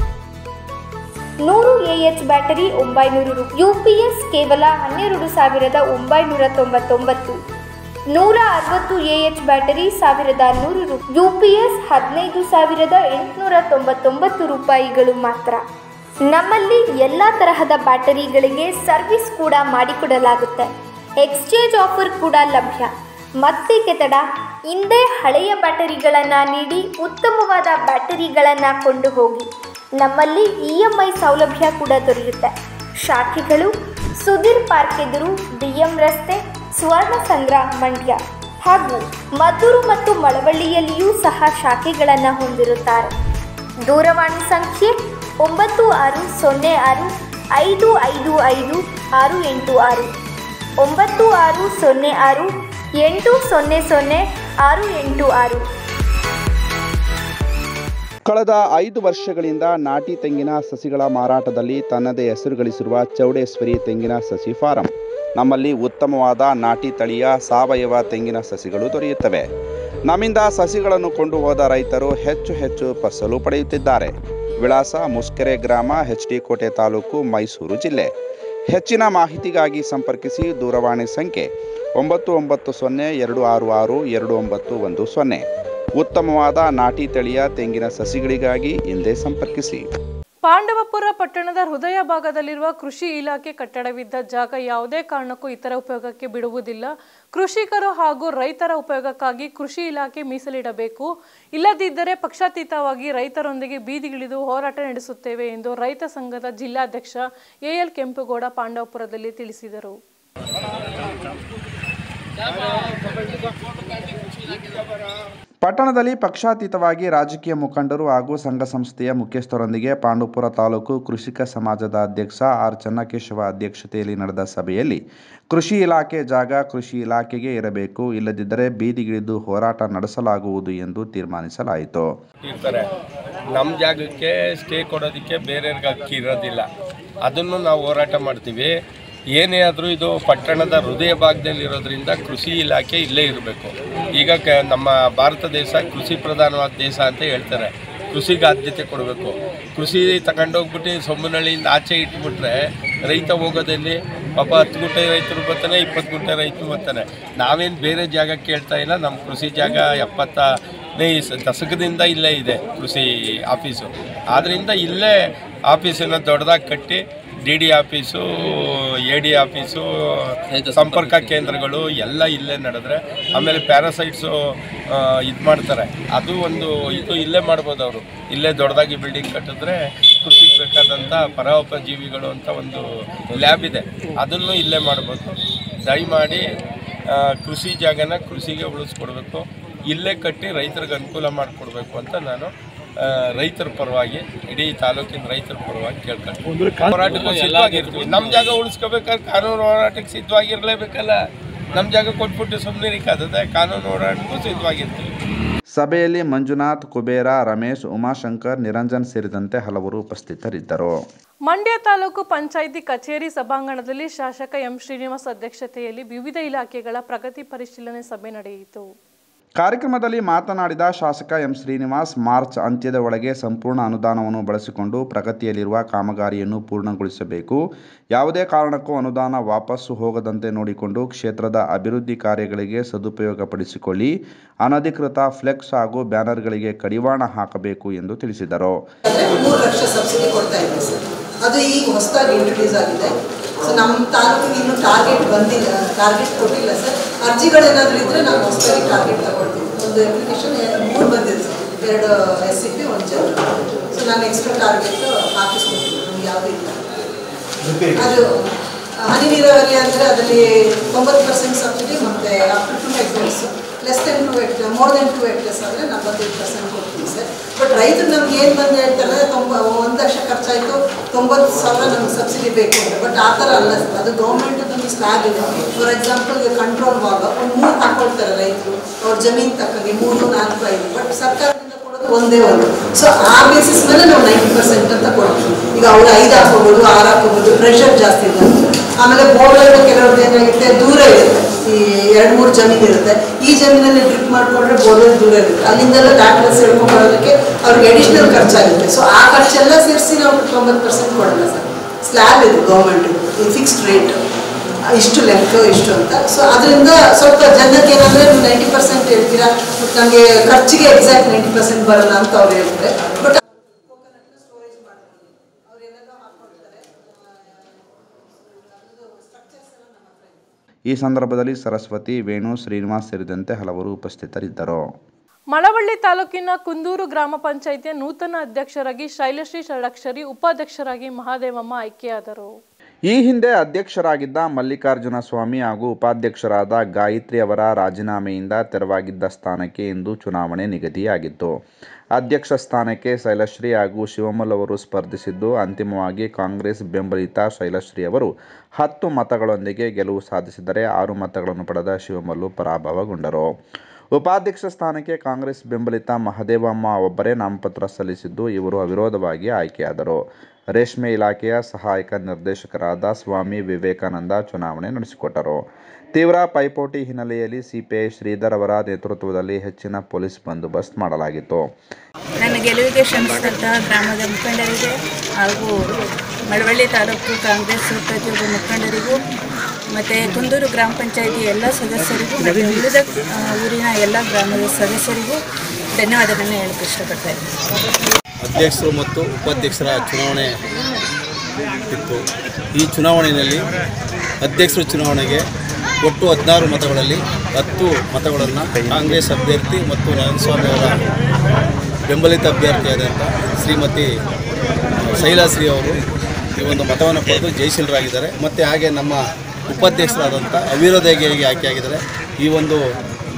ನೂರು ಎಎಚ್ ಬ್ಯಾಟರಿ ಒಂಬೈನೂರು ರು ಯು ಪಿ ಎಸ್ ಕೇವಲ ಹನ್ನೆರಡು ಸಾವಿರದ ಒಂಬೈನೂರ ತೊಂಬತ್ತೊಂಬತ್ತು ನೂರ ಅರವತ್ತು ಎಎಚ್ ಬ್ಯಾಟರಿ ಸಾವಿರದ ನೂರು ರು ಯು ಪಿ ಎಸ್ ಹದಿನೈದು ಸಾವಿರದ ಎಂಟುನೂರ ತೊಂಬತ್ತೊಂಬತ್ತು ರೂಪಾಯಿಗಳು ಮಾತ್ರ ನಮ್ಮಲ್ಲಿ ಎಲ್ಲ ತರಹದ ಬ್ಯಾಟರಿಗಳಿಗೆ ಸರ್ವಿಸ್ ಕೂಡ ಮಾಡಿಕೊಡಲಾಗುತ್ತೆ ಎಕ್ಸ್ಚೇಂಜ್ ಆಫರ್ ಕೂಡ ಲಭ್ಯ ಮತ್ತೆ ಕೆತಡ ಹಿಂದೆ ಹಳೆಯ ಬ್ಯಾಟರಿಗಳನ್ನು ನೀಡಿ ಉತ್ತಮವಾದ ಬ್ಯಾಟರಿಗಳನ್ನು ಕೊಂಡು ಹೋಗಿ ನಮ್ಮಲ್ಲಿ ಇ ಎಮ್ ಐ ಸೌಲಭ್ಯ ಕೂಡ ದೊರೆಯುತ್ತೆ ಶಾಖೆಗಳು ಸುಧೀರ್ ಪಾರ್ಕ್ ಎದುರು ಡಿ ಎಂ ರಸ್ತೆ ಸ್ವರ್ಣ ಸಂಗ್ರ ಮಂಡ್ಯ ಹಾಗೂ ಮದ್ದೂರು ಮತ್ತು ಮಳವಳ್ಳಿಯಲ್ಲಿಯೂ ಸಹ ಶಾಖೆಗಳನ್ನು ಹೊಂದಿರುತ್ತಾರೆ ದೂರವಾಣಿ ಸಂಖ್ಯೆ ಒಂಬತ್ತು ಆರು ಸೊನ್ನೆ ಆರು ಐದು ಐದು ಐದು ಆರು ಎಂಟು ಆರು ಒಂಬತ್ತು ಆರು ಸೊನ್ನೆ ಆರು ಎಂಟು ಸೊನ್ನೆ ಸೊನ್ನೆ ಆರು ಎಂಟು ಆರು ಕಳೆದ ಐದು ವರ್ಷಗಳಿಂದ ನಾಟಿ ತೆಂಗಿನ ಸಸಿಗಳ ಮಾರಾಟದಲ್ಲಿ ತನ್ನದೇ ಹೆಸರು ಗಳಿಸಿರುವ ಚೌಡೇಶ್ವರಿ ತೆಂಗಿನ ಸಸಿ ಫಾರಂ ನಮ್ಮಲ್ಲಿ ಉತ್ತಮವಾದ ನಾಟಿ ತಳಿಯ ಸಾವಯವ ತೆಂಗಿನ ಸಸಿಗಳು ದೊರೆಯುತ್ತವೆ ನಮ್ಮಿಂದ ಸಸಿಗಳನ್ನು ಕೊಂಡು ಹೋದ ರೈತರು ಹೆಚ್ಚು ಹೆಚ್ಚು ಫಸಲು ಪಡೆಯುತ್ತಿದ್ದಾರೆ ವಿಳಾಸ ಮುಸ್ಕೆರೆ ಗ್ರಾಮ ಎಚ್ ಡಿ ಕೋಟೆ ತಾಲೂಕು ಮೈಸೂರು ಜಿಲ್ಲೆ ಹೆಚ್ಚಿನ ಮಾಹಿತಿಗಾಗಿ ಸಂಪರ್ಕಿಸಿ ದೂರವಾಣಿ ಸಂಖ್ಯೆ ಒಂಬತ್ತು ಒಂಬತ್ತು ಸೊನ್ನೆ ಎರಡು ಆರು ಆರು ಎರಡು ಒಂಬತ್ತು ಒಂದು ಸೊನ್ನೆ ಉತ್ತಮವಾದ ನಾಟಿ ತಳಿಯ ತೆಂಗಿನ ಸಸಿಗಳಿಗಾಗಿ ಹಿಂದೆ ಸಂಪರ್ಕಿಸಿ ಪಾಂಡವಪುರ ಪಟ್ಟಣದ ಹೃದಯ ಭಾಗದಲ್ಲಿರುವ ಕೃಷಿ ಇಲಾಖೆ ಕಟ್ಟಡವಿದ್ದ ಜಾಗ ಯಾವುದೇ ಕಾರಣಕ್ಕೂ ಇತರ ಉಪಯೋಗಕ್ಕೆ ಬಿಡುವುದಿಲ್ಲ ಕೃಷಿಕರು ಹಾಗೂ ರೈತರ ಉಪಯೋಗಕ್ಕಾಗಿ ಕೃಷಿ ಇಲಾಖೆ ಮೀಸಲಿಡಬೇಕು ಇಲ್ಲದಿದ್ದರೆ ಪಕ್ಷಾತೀತವಾಗಿ ರೈತರೊಂದಿಗೆ ಬೀದಿಗಿಳಿದು ಹೋರಾಟ ನಡೆಸುತ್ತೇವೆ ಎಂದು ರೈತ ಸಂಘದ ಜಿಲ್ಲಾಧ್ಯಕ್ಷ ಎಎಲ್ ಕೆಂಪೇಗೌಡ ಪಾಂಡವಪುರದಲ್ಲಿ ತಿಳಿಸಿದರು ಪಟ್ಟಣದಲ್ಲಿ ಪಕ್ಷಾತೀತವಾಗಿ ರಾಜಕೀಯ ಮುಖಂಡರು ಹಾಗೂ ಸಂಘ ಸಂಸ್ಥೆಯ ಮುಖ್ಯಸ್ಥರೊಂದಿಗೆ ಪಾಂಡುಪುರ ತಾಲೂಕು ಕೃಷಿಕ ಸಮಾಜದ ಅಧ್ಯಕ್ಷ ಆರ್ ಚನ್ನಕೇಶವ ಅಧ್ಯಕ್ಷತೆಯಲ್ಲಿ ನಡೆದ ಸಭೆಯಲ್ಲಿ ಕೃಷಿ ಇಲಾಖೆ ಜಾಗ ಕೃಷಿ ಇಲಾಖೆಗೆ ಇರಬೇಕು ಇಲ್ಲದಿದ್ದರೆ ಬೀದಿಗಿಳಿದು ಹೋರಾಟ ನಡೆಸಲಾಗುವುದು ಎಂದು ತೀರ್ಮಾನಿಸಲಾಯಿತು ಇರ್ತಾರೆ ನಮ್ಮ ಜಾಗಕ್ಕೆ ಸ್ಟೇ ಕೊಡೋದಕ್ಕೆ ಬೇರೆಯವ್ರಿಗೆ ಅಕ್ಕಿ ಇರೋದಿಲ್ಲ ಅದನ್ನು ನಾವು ಹೋರಾಟ ಮಾಡ್ತೀವಿ ಏನೇ ಆದರೂ ಇದು ಪಟ್ಟಣದ ಹೃದಯ ಭಾಗದಲ್ಲಿ ಇರೋದ್ರಿಂದ ಕೃಷಿ ಇಲಾಖೆ ಇಲ್ಲೇ ಇರಬೇಕು ಈಗ ಕ ನಮ್ಮ ಭಾರತ ದೇಶ ಕೃಷಿ ಪ್ರಧಾನವಾದ ದೇಶ ಅಂತ ಹೇಳ್ತಾರೆ ಕೃಷಿಗೆ ಆದ್ಯತೆ ಕೊಡಬೇಕು ಕೃಷಿ ತಗೊಂಡೋಗ್ಬಿಟ್ಟು ಸೊಮ್ಮನಹಳ್ಳಿಯಿಂದ ಆಚೆ ಇಟ್ಬಿಟ್ರೆ ರೈತ ಹೋಗೋದಲ್ಲಿ ಪಾಪ ಹತ್ತು ಗುಂಟೆ ರೈತರು ಬರ್ತಾನೆ ಇಪ್ಪತ್ತು ಗುಂಟೆ ರೈತರು ಬರ್ತಾನೆ ನಾವೇನು ಬೇರೆ ಜಾಗ ಕೇಳ್ತಾ ಇಲ್ಲ ನಮ್ಮ ಕೃಷಿ ಜಾಗ ಎಪ್ಪತ್ತನೇ ಸ- ದಶಕದಿಂದ ಇಲ್ಲೇ ಇದೆ ಕೃಷಿ ಆಫೀಸು ಆದ್ದರಿಂದ ಇಲ್ಲೇ ಆಫೀಸನ್ನು ದೊಡ್ಡದಾಗಿ ಕಟ್ಟಿ D D office A D office ಸಂಪರ್ಕ ಕೇಂದ್ರಗಳು ಎಲ್ಲ ಇಲ್ಲೇ ನಡೆದ್ರೆ ಆಮೇಲೆ ಪ್ಯಾರಾಸೈಟ್ಸು ಇದು ಮಾಡ್ತಾರೆ ಅದು ಒಂದು ಇದು ಇಲ್ಲೇ ಮಾಡ್ಬೋದು ಅವರು ಇಲ್ಲೇ ದೊಡ್ಡದಾಗಿ ಬಿಲ್ಡಿಂಗ್ ಕಟ್ಟಿದ್ರೆ ಕೃಷಿಗೆ ಬೇಕಾದಂಥ ಪರೋಪಜೀವಿಗಳು ಅಂತ ಒಂದು ಲ್ಯಾಬ್ ಇದೆ ಅದನ್ನು ಇಲ್ಲೇ ಮಾಡ್ಬೋದು ದಯಮಾಡಿ ಆ, ಕೃಷಿ ಜಾಗನ ಕೃಷಿಗೆ ಉಳಿಸ್ಕೊಡ್ಬೇಕು ಇಲ್ಲೇ ಕಟ್ಟಿ ರೈತರಿಗೆ ಅನುಕೂಲ ಮಾಡಿಕೊಡ್ಬೇಕು ಅಂತ ನಾನು ಆ, ರೈತರ ಪರವಾಗಿ ಇಡೀ ತಾಲೂಕಿನ ರೈತರ ಪರವಾಗಿ ಕೇಳ್ಕೊಂಡ್ತೀನಿ ಹೋರಾಟಕ್ಕೂ ಸಿದ್ಧವಾಗಿರ್ತೀವಿ ನಮ್ಮ ಜಾಗ ಉಳಿಸ್ಕೋಬೇಕಾದ್ರೆ ಕಾನೂನು ಹೋರಾಟಕ್ಕೆ ಸಿದ್ಧವಾಗಿರಲೇಬೇಕಲ್ಲ ನಮ್ಮ ಜಾಗ ಕೊಟ್ಬಿಟ್ಟು ಸುಮ್ಮನೆ ಕಾದದೆ ಕಾನೂನು ಹೋರಾಟಕ್ಕೂ ಸಿದ್ಧವಾಗಿರ್ತೀವಿ ಸಭೆಯಲ್ಲಿ ಮಂಜುನಾಥ್ ಕುಬೇರ ರಮೇಶ್ ಉಮಾಶಂಕರ್ ನಿರಂಜನ್ ಸೇರಿದಂತೆ ಹಲವರು ಉಪಸ್ಥಿತರಿದ್ದರು ಮಂಡ್ಯ ತಾಲೂಕು ಪಂಚಾಯಿತಿ ಕಚೇರಿ ಸಭಾಂಗಣದಲ್ಲಿ ಶಾಸಕ ಎಂ ಶ್ರೀನಿವಾಸ್ ಅಧ್ಯಕ್ಷತೆಯಲ್ಲಿ ವಿವಿಧ ಇಲಾಖೆಗಳ ಪ್ರಗತಿ ಪರಿಶೀಲನೆ ಸಭೆ ನಡೆಯಿತು ಕಾರ್ಯಕ್ರಮದಲ್ಲಿ ಮಾತನಾಡಿದ ಶಾಸಕ ಎಂ ಶ್ರೀನಿವಾಸ್ ಮಾರ್ಚ್ ಅಂತ್ಯದ ಒಳಗೆ ಸಂಪೂರ್ಣ ಅನುದಾನವನ್ನು ಬಳಸಿಕೊಂಡು ಪ್ರಗತಿಯಲ್ಲಿರುವ ಕಾಮಗಾರಿಯನ್ನು ಪೂರ್ಣಗೊಳಿಸಬೇಕು ಯಾವುದೇ ಕಾರಣಕ್ಕೂ ಅನುದಾನ ವಾಪಸ್ಸು ಹೋಗದಂತೆ ನೋಡಿಕೊಂಡು ಕ್ಷೇತ್ರದ ಅಭಿವೃದ್ಧಿ ಕಾರ್ಯಗಳಿಗೆ ಸದುಪಯೋಗಪಡಿಸಿಕೊಳ್ಳಿ ಅನಧಿಕೃತ ಫ್ಲೆಕ್ಸ್ ಹಾಗೂ ಬ್ಯಾನರ್ಗಳಿಗೆ ಕಡಿವಾಣ ಹಾಕಬೇಕು ಎಂದು ತಿಳಿಸಿದರು ಅಂದರೆ ಮೂರು ಲಕ್ಷ ಸಬ್ಸಿಡಿ ಕೊಡ್ತಾ ಇದ್ದೀವಿ ಸರ್ ಅದು ಈಗ ಹೊಸದಾಗಿ ಇಂಟ್ರೊಡ್ಯೂಸ್ ಆಗಿದೆ ಸೊ ನಮ್ಮ ತಾಲೂಕಿಗೆ ಇನ್ನೂ ಟಾರ್ಗೆಟ್ ಬಂದಿಲ್ಲ ಟಾರ್ಗೆಟ್ ಕೊಟ್ಟಿಲ್ಲ ಸರ್ ಅರ್ಜಿಗಳೇನಾದರೂ ಇದ್ದರೆ ನಾವು ಹೊಸದಾಗಿ ಟಾರ್ಗೆಟ್ ತಗೊಳ್ತೀವಿ ಒಂದು ಅಪ್ಲಿಕೇಶನ್ ಮೂರು ಬಂದಿದೆ ಸರ್ ಎರಡು ಎಸ್ ಸಿ ಪಿ ಒಂದು ಜನರಲ್ ಸೊ ನಾನು ಎಕ್ಸ್ಟ್ರಾ ಟಾರ್ಗೆಟ್ ಹಾಕಿಸ್ಕೊಡ್ತೀನಿ ನಮ್ಗೆ ಯಾವುದೂ ಇಲ್ಲ ಅದು ಹನಿ ನೀರಾವರಿ ಅಂದರೆ ಅದರಲ್ಲಿ ತೊಂಬತ್ತು ಪರ್ಸೆಂಟ್ ಸಬ್ಸಿಡಿ ಮತ್ತು up to two hectares less than two hectare more than two hectares ಆದರೆ ನಲವತ್ತೈದು ಪರ್ಸೆಂಟ್ ಕೊಡ್ತೀವಿ ಸರ್ ಬಟ್ ರೈತರು ನಮ್ಗೆ ಏನು ಬಂದು ಹೇಳ್ತಾರೆ ತೊಂಬ ಒಂದು ಲಕ್ಷ ಖರ್ಚಾಯಿತು ತೊಂಬತ್ತು ಸಾವಿರ ನಮ್ಗೆ ಸಬ್ಸಿಡಿ ಬೇಕು ಅಂತ ಬಟ್ ಆ ಥರ ಅಲ್ಲ ಸರ್ ಅದು ಗೌರ್ಮೆಂಟ್ ನಮಗೆ ಸ್ಲ್ಯಾಬ್ ಇದೆ ಫಾರ್ ಎಕ್ಸಾಂಪಲ್ ಈಗ ಕಂಟ್ರೋಲ್ ವಾಲ್ ಒಂದು ಮೂರು ಹಾಕೊಳ್ತಾರೆ ರೈತರು ಅವ್ರ ಜಮೀನು ತಕ್ಕಂಗೆ ಮೂರು ನಾಲ್ಕು ಐದು ಬಟ್ ಸರ್ಕಾರದಿಂದ ಕೊಡೋದು ಒಂದೇ ಒಂದು ಸೊ ಆ ಬೇಸಿಸ್ ಮೇಲೆ ನಾವು ನೈಂಟಿ ಪರ್ಸೆಂಟ್ ಅಂತ ಕೊಡ್ತೀವಿ ಈಗ ಅವ್ರು ಐದು ಹಾಕೋಬೋದು ಆರು ಹಾಕೋಬೋದು ಪ್ರೆಷರ್ ಜಾಸ್ತಿ ಇದೆ ಆಮೇಲೆ ಬೋರ್ವೆಲ್ ಕೆಲವ್ರದ್ದು ಏನಾಗುತ್ತೆ ದೂರ ಇರುತ್ತೆ ಈ ಎರಡು ಮೂರು ಜಮೀನು ಇರುತ್ತೆ ಈ ಜಮೀನಲ್ಲಿ ಡ್ರಿಪ್ ಮಾಡ್ಕೊಂಡ್ರೆ ಬೋರ್ವೆಲ್ ದೂರ ಇರುತ್ತೆ ಅಲ್ಲಿಂದೆಲ್ಲ ಟ್ಯಾಕ್ಟರ್ಸ್ ಹೇಳ್ಕೊಂಡು ಬರೋದಕ್ಕೆ ಅವ್ರಿಗೆ ಅಡಿಷ್ನಲ್ ಖರ್ಚಾಗುತ್ತೆ ಸೊ ಆ ಖರ್ಚೆಲ್ಲ ಸೇರಿಸಿ ನಾವು ತೊಂಬತ್ತು ಪರ್ಸೆಂಟ್ ಕೊಡಲ್ಲ ಸರ್ ಸ್ಲ್ಯಾಬ್ ಇದು ಗೌರ್ಮೆಂಟ್ ಈ ಫಿಕ್ಸ್ಡ್ ರೇಟ್ ಇಷ್ಟು ಲೆಕ್ಕ ಇಷ್ಟು ಅಂತ ಸೊ ಅದರಿಂದ ಸ್ವಲ್ಪ ಜನಕ್ಕೆ ಏನಂದರೆ ನೈಂಟಿ ಪರ್ಸೆಂಟ್ ಹೇಳ್ತೀರಾ ಬಟ್ ನನಗೆ ಖರ್ಚಿಗೆ ಎಕ್ಸಾಕ್ಟ್ ನೈಂಟಿ ಪರ್ಸೆಂಟ್ ಬರಲ್ಲ ಅಂತ ಅವ್ರು ಹೇಳ್ತಾರೆ ಬಟ್ ಈ ಸಂದರ್ಭದಲ್ಲಿ ಸರಸ್ವತಿ ವೇಣು ಶ್ರೀನಿವಾಸ್ ಸೇರಿದಂತೆ ಹಲವರು ಉಪಸ್ಥಿತರಿದ್ದರು ಮಳವಳ್ಳಿ ತಾಲೂಕಿನ ಕುಂದೂರು ಗ್ರಾಮ ಪಂಚಾಯಿತಿಯ ನೂತನ ಅಧ್ಯಕ್ಷರಾಗಿ ಶೈಲಶ್ರೀ ಷಡಕ್ಷರಿ ಉಪಾಧ್ಯಕ್ಷರಾಗಿ ಮಹಾದೇವಮ್ಮ ಆಯ್ಕೆಯಾದರು ಈ ಹಿಂದೆ ಅಧ್ಯಕ್ಷರಾಗಿದ್ದ ಮಲ್ಲಿಕಾರ್ಜುನ ಸ್ವಾಮಿ ಹಾಗೂ ಉಪಾಧ್ಯಕ್ಷರಾದ ಗಾಯತ್ರಿ ಅವರ ರಾಜೀನಾಮೆಯಿಂದ ತೆರವಾಗಿದ್ದ ಸ್ಥಾನಕ್ಕೆ ಇಂದು ಚುನಾವಣೆ ನಿಗದಿಯಾಗಿತ್ತು ಅಧ್ಯಕ್ಷ ಸ್ಥಾನಕ್ಕೆ ಶೈಲಶ್ರೀ ಹಾಗೂ ಶಿವಮಲ್ ಅವರು ಸ್ಪರ್ಧಿಸಿದ್ದು ಅಂತಿಮವಾಗಿ ಕಾಂಗ್ರೆಸ್ ಬೆಂಬಲಿತ ಶೈಲಶ್ರೀ ಅವರು ಹತ್ತು ಮತಗಳೊಂದಿಗೆ ಗೆಲುವು ಸಾಧಿಸಿದರೆ ಆರು ಮತಗಳನ್ನು ಪಡೆದ ಶಿವಮಲ್ಲು ಪರಾಭವಗೊಂಡರು ಉಪಾಧ್ಯಕ್ಷ ಸ್ಥಾನಕ್ಕೆ ಕಾಂಗ್ರೆಸ್ ಬೆಂಬಲಿತ ಮಹದೇವಮ್ಮ ಒಬ್ಬರೇ ನಾಮಪತ್ರ ಸಲ್ಲಿಸಿದ್ದು ಇವರು ಅವಿರೋಧವಾಗಿ ಆಯ್ಕೆಯಾದರು ರೇಷ್ಮೆ ಇಲಾಖೆಯ ಸಹಾಯಕ ನಿರ್ದೇಶಕರಾದ ಸ್ವಾಮಿ ವಿವೇಕಾನಂದ ಚುನಾವಣೆ ನಡೆಸಿಕೊಟ್ಟರು ತೀವ್ರ ಪೈಪೋಟಿ ಹಿನ್ನೆಲೆಯಲ್ಲಿ ಸಿಪಿಐ ಶ್ರೀಧರ್ ಅವರ ನೇತೃತ್ವದಲ್ಲಿ ಹೆಚ್ಚಿನ ಪೊಲೀಸ್ ಬಂದೋಬಸ್ತ್ ಮಾಡಲಾಗಿತ್ತು ನನ್ನ ಗೆಲುವಿಗೆ ಶ್ರಮಿಸಿದಂತಹ ಗ್ರಾಮದ ಮುಖಂಡರಿಗೆ ಹಾಗೂ ಮಳವಳ್ಳಿ ತಾಲೂಕು ಕಾಂಗ್ರೆಸ್ ಪ್ರತಿಯೊಬ್ಬ ಮುಖಂಡರಿಗೂ ಮತ್ತು ಕುಂದೂರು ಗ್ರಾಮ ಪಂಚಾಯಿತಿ ಎಲ್ಲ ಸದಸ್ಯರಿಗೂ ಮತ್ತು ಉಳಿದ ಆ, ಊರಿನ ಎಲ್ಲ ಗ್ರಾಮದ ಸದಸ್ಯರಿಗೂ ಧನ್ಯವಾದಗಳನ್ನ ಹೇಳಕ್ಕೆ ಇಷ್ಟಪಡ್ತಾ ಇದ್ದೀನಿ ಅಧ್ಯಕ್ಷರು ಮತ್ತು ಉಪಾಧ್ಯಕ್ಷರ ಚುನಾವಣೆ ಇತ್ತು ಈ ಚುನಾವಣೆಯಲ್ಲಿ ಅಧ್ಯಕ್ಷರ ಚುನಾವಣೆಗೆ ಒಟ್ಟು ಹದಿನಾರು ಮತಗಳಲ್ಲಿ ಹತ್ತು ಮತಗಳನ್ನು ಕಾಂಗ್ರೆಸ್ ಅಭ್ಯರ್ಥಿ ಮತ್ತು ನಾರಾಯಣಸ್ವಾಮಿ ಅವರ ಬೆಂಬಲಿತ ಅಭ್ಯರ್ಥಿಯಾದಂಥ ಶ್ರೀಮತಿ ಶೈಲಾಶ್ರೀ ಅವರು ಈ ಒಂದು ಮತವನ್ನು ಪಡೆದು ಜಯಶೀಲರಾಗಿದ್ದಾರೆ ಮತ್ತು ಹಾಗೆ ನಮ್ಮ ಉಪಾಧ್ಯಕ್ಷರಾದಂಥ ಅವಿರೋಧಿಯಾಗಿ ಆಯ್ಕೆಯಾಗಿದ್ದಾರೆ ಈ ಒಂದು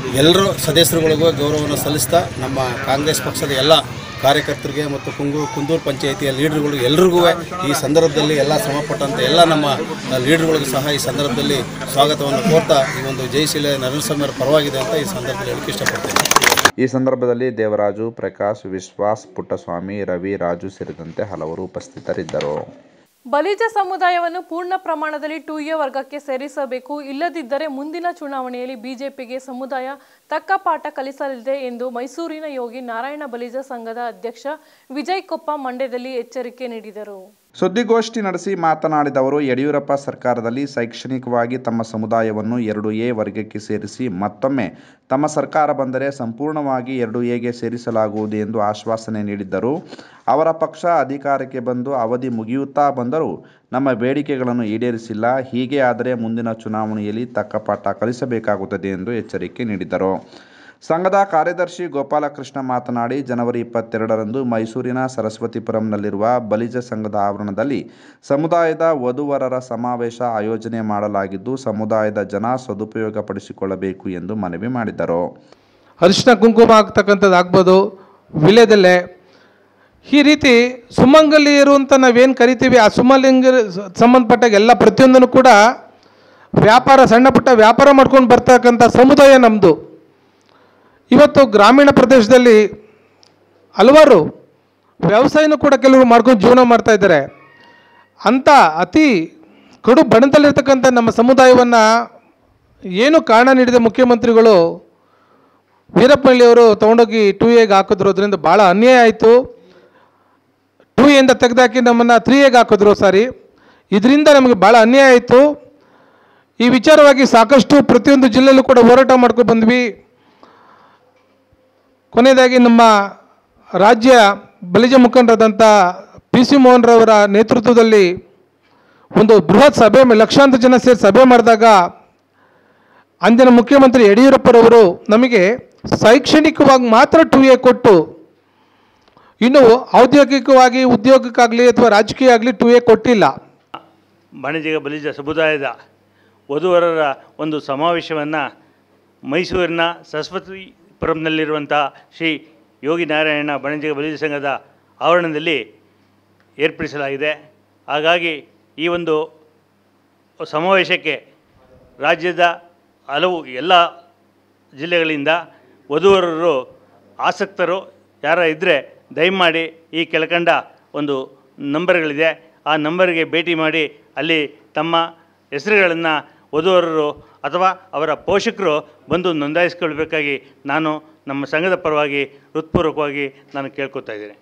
ಎಲ್ಲರೂ ಸದಸ್ಯರುಗಳಿಗೂ ಗೌರವವನ್ನು ಸಲ್ಲಿಸ್ತಾ ನಮ್ಮ ಕಾಂಗ್ರೆಸ್ ಪಕ್ಷದ ಎಲ್ಲ ಕಾರ್ಯಕರ್ತರಿಗೆ ಮತ್ತು ಕುಂಗೂರು ಕುಂದೂರು ಪಂಚಾಯಿತಿಯ ಲೀಡರ್ಗಳು ಎಲ್ರಿಗೂ ಈ ಸಂದರ್ಭದಲ್ಲಿ ಎಲ್ಲ ಶ್ರಮಪಟ್ಟಂಥ ಎಲ್ಲ ನಮ್ಮ ಲೀಡರ್ಗಳಿಗೂ ಸಹ ಈ ಸಂದರ್ಭದಲ್ಲಿ ಸ್ವಾಗತವನ್ನು ಕೋರ್ತಾ ಈ ಒಂದು ಜಯಶೀಲ ನರಸಿಂಹರ ಪರವಾಗಿದೆ ಅಂತ ಈ ಸಂದರ್ಭದಲ್ಲಿ ಹೇಳಕ್ಕೆ ಇಷ್ಟಪಡ್ತೇನೆ ಈ ಸಂದರ್ಭದಲ್ಲಿ ದೇವರಾಜು ಪ್ರಕಾಶ್ ವಿಶ್ವಾಸ್ ಪುಟ್ಟಸ್ವಾಮಿ ರವಿ ರಾಜು ಸೇರಿದಂತೆ ಹಲವರು ಉಪಸ್ಥಿತರಿದ್ದರು ಬಲಿಜ ಸಮುದಾಯವನ್ನು ಪೂರ್ಣ ಪ್ರಮಾಣದಲ್ಲಿ ಟು ಎ ವರ್ಗಕ್ಕೆ ಸೇರಿಸಬೇಕು ಇಲ್ಲದಿದ್ದರೆ ಮುಂದಿನ ಚುನಾವಣೆಯಲ್ಲಿ ಬಿಜೆಪಿಗೆ ಸಮುದಾಯ ತಕ್ಕ ಪಾಠ ಕಲಿಸಲಿದೆ ಎಂದು ಮೈಸೂರಿನ ಯೋಗಿ ನಾರಾಯಣ ಬಲಿಜ ಸಂಘದ ಅಧ್ಯಕ್ಷ ವಿಜಯ್ ಕೊಪ್ಪ ಮಂಡ್ಯದಲ್ಲಿ ಎಚ್ಚರಿಕೆ ನೀಡಿದರು ಸುದ್ದಿಗೋಷ್ಠಿ ನಡೆಸಿ ಮಾತನಾಡಿದ ಅವರು ಯಡಿಯೂರಪ್ಪ ಸರ್ಕಾರದಲ್ಲಿ ಶೈಕ್ಷಣಿಕವಾಗಿ ತಮ್ಮ ಸಮುದಾಯವನ್ನು ಎರಡು ಎ ವರ್ಗಕ್ಕೆ ಸೇರಿಸಿ ಮತ್ತೊಮ್ಮೆ ತಮ್ಮ ಸರ್ಕಾರ ಬಂದರೆ ಸಂಪೂರ್ಣವಾಗಿ ಎರಡು ಎಗೆ ಸೇರಿಸಲಾಗುವುದು ಎಂದು ಆಶ್ವಾಸನೆ ನೀಡಿದ್ದರು ಅವರ ಪಕ್ಷ ಅಧಿಕಾರಕ್ಕೆ ಬಂದು ಅವಧಿ ಮುಗಿಯುತ್ತಾ ಬಂದರೂ ನಮ್ಮ ಬೇಡಿಕೆಗಳನ್ನು ಈಡೇರಿಸಿಲ್ಲ ಹೀಗೆ ಆದರೆ ಮುಂದಿನ ಚುನಾವಣೆಯಲ್ಲಿ ತಕ್ಕ ಪಾಠ ಕಲಿಸಬೇಕಾಗುತ್ತದೆ ಎಂದು ಎಚ್ಚರಿಕೆ ನೀಡಿದರು ಸಂಘದ ಕಾರ್ಯದರ್ಶಿ ಗೋಪಾಲಕೃಷ್ಣ ಮಾತನಾಡಿ ಜನವರಿ ಇಪ್ಪತ್ತೆರಡರಂದು ಮೈಸೂರಿನ ಸರಸ್ವತಿಪುರಂನಲ್ಲಿರುವ ಬಲಿಜ ಸಂಘದ ಆವರಣದಲ್ಲಿ ಸಮುದಾಯದ ವಧುವರರ ಸಮಾವೇಶ ಆಯೋಜನೆ ಮಾಡಲಾಗಿದ್ದು ಸಮುದಾಯದ ಜನ ಸದುಪಯೋಗಪಡಿಸಿಕೊಳ್ಳಬೇಕು ಎಂದು ಮನವಿ ಮಾಡಿದರು ಅರಿಶಿನ ಕುಂಕುಮ ಆಗ್ತಕ್ಕಂಥದ್ದು ಆಗ್ಬೋದು ವಿಳ್ಯದೆಲೆ ಈ ರೀತಿ ಸುಮಂಗಲಿಯರು ಅಂತ ನಾವೇನು ಕರಿತೀವಿ ಆ ಸುಮಲಿಂಗ ಸಂಬಂಧಪಟ್ಟ ಎಲ್ಲ ಪ್ರತಿಯೊಂದನ್ನು ಕೂಡ ವ್ಯಾಪಾರ ಸಣ್ಣ ಪುಟ್ಟ ವ್ಯಾಪಾರ ಮಾಡ್ಕೊಂಡು ಬರ್ತಕ್ಕಂಥ ಸಮುದಾಯ ನಮ್ಮದು ಇವತ್ತು ಗ್ರಾಮೀಣ ಪ್ರದೇಶದಲ್ಲಿ ಹಲವಾರು ವ್ಯವಸಾಯನೂ ಕೂಡ ಕೆಲವರು ಮಾಡ್ಕೊಂಡು ಜೀವನ ಮಾಡ್ತಾ ಇದ್ದಾರೆ ಅಂಥ ಅತಿ ಕಡು ಬಣದಲ್ಲಿರ್ತಕ್ಕಂಥ ನಮ್ಮ ಸಮುದಾಯವನ್ನು ಏನು ಕಾರಣ ನೀಡಿದ ಮುಖ್ಯಮಂತ್ರಿಗಳು ವೀರಪ್ಪಳ್ಳಿಯವರು ತೊಗೊಂಡೋಗಿ ಟೂ ಎಗೆ ಹಾಕಿದ್ರು ಅದರಿಂದ ಭಾಳ ಅನ್ಯಾಯ ಆಯಿತು ಟೂ ಎಯಿಂದ ತೆಗೆದಾಕಿ ನಮ್ಮನ್ನು ತ್ರೀ ಎಗೆ ಹಾಕಿದ್ರು ಸಾರಿ ಇದರಿಂದ ನಮಗೆ ಭಾಳ ಅನ್ಯಾಯ ಆಯಿತು ಈ ವಿಚಾರವಾಗಿ ಸಾಕಷ್ಟು ಪ್ರತಿಯೊಂದು ಜಿಲ್ಲೆಯಲ್ಲೂ ಕೂಡ ಹೋರಾಟ ಮಾಡ್ಕೊಂಡು ಬಂದ್ವಿ ಕೊನೆಯದಾಗಿ ನಮ್ಮ ರಾಜ್ಯ ಬಲಿಜ ಮುಖಂಡರಾದಂಥ ಪಿ ಸಿ ಮೋಹನ್ರವರ ನೇತೃತ್ವದಲ್ಲಿ ಒಂದು ಬೃಹತ್ ಸಭೆ ಲಕ್ಷಾಂತರ ಜನ ಸೇರಿ ಸಭೆ ಮಾಡಿದಾಗ ಅಂದಿನ ಮುಖ್ಯಮಂತ್ರಿ ಯಡಿಯೂರಪ್ಪರವರು ನಮಗೆ ಶೈಕ್ಷಣಿಕವಾಗಿ ಮಾತ್ರ ಟು ಎ ಕೊಟ್ಟು ಇನ್ನು ಔದ್ಯೋಗಿಕವಾಗಿ ಉದ್ಯೋಗಕ್ಕಾಗಲಿ ಅಥವಾ ರಾಜಕೀಯ ಆಗಲಿ ಟು ಎ ಕೊಟ್ಟಿಲ್ಲ ಬಣಜಿಗ ಬಲಿಜ ಸಮುದಾಯದ ವಧುವರರ ಒಂದು ಸಮಾವೇಶವನ್ನು ಮೈಸೂರಿನ ಸರಸ್ವತಿಪುರಂನಲ್ಲಿರುವಂಥ ಶ್ರೀ ಯೋಗಿ ನಾರಾಯಣ ಬಣಜಿಗ ಬಲಿಜ ಸಂಘದ ಆವರಣದಲ್ಲಿ ಏರ್ಪಡಿಸಲಾಗಿದೆ ಹಾಗಾಗಿ ಈ ಒಂದು ಸಮಾವೇಶಕ್ಕೆ ರಾಜ್ಯದ ಹಲವು ಎಲ್ಲ ಜಿಲ್ಲೆಗಳಿಂದ ವಧುವರರು ಆಸಕ್ತರು ಯಾರ ಇದ್ದರೆ ದಯಮಾಡಿ ಈ ಕೆಳಕಂಡ ಒಂದು ನಂಬರ್ಗಳಿದೆ ಆ ನಂಬರ್ಗೆ ಭೇಟಿ ಮಾಡಿ ಅಲ್ಲಿ ತಮ್ಮ ಹೆಸರುಗಳನ್ನು ವಧುವರರು ಅಥವಾ ಅವರ ಪೋಷಕರು ಬಂದು ನೋಂದಾಯಿಸ್ಕೊಳ್ಬೇಕಾಗಿ ನಾನು ನಮ್ಮ ಸಂಘದ ಪರವಾಗಿ ಹೃತ್ಪೂರ್ವಕವಾಗಿ ನಾನು ಕೇಳ್ಕೊತಾ ಇದ್ದೇನೆ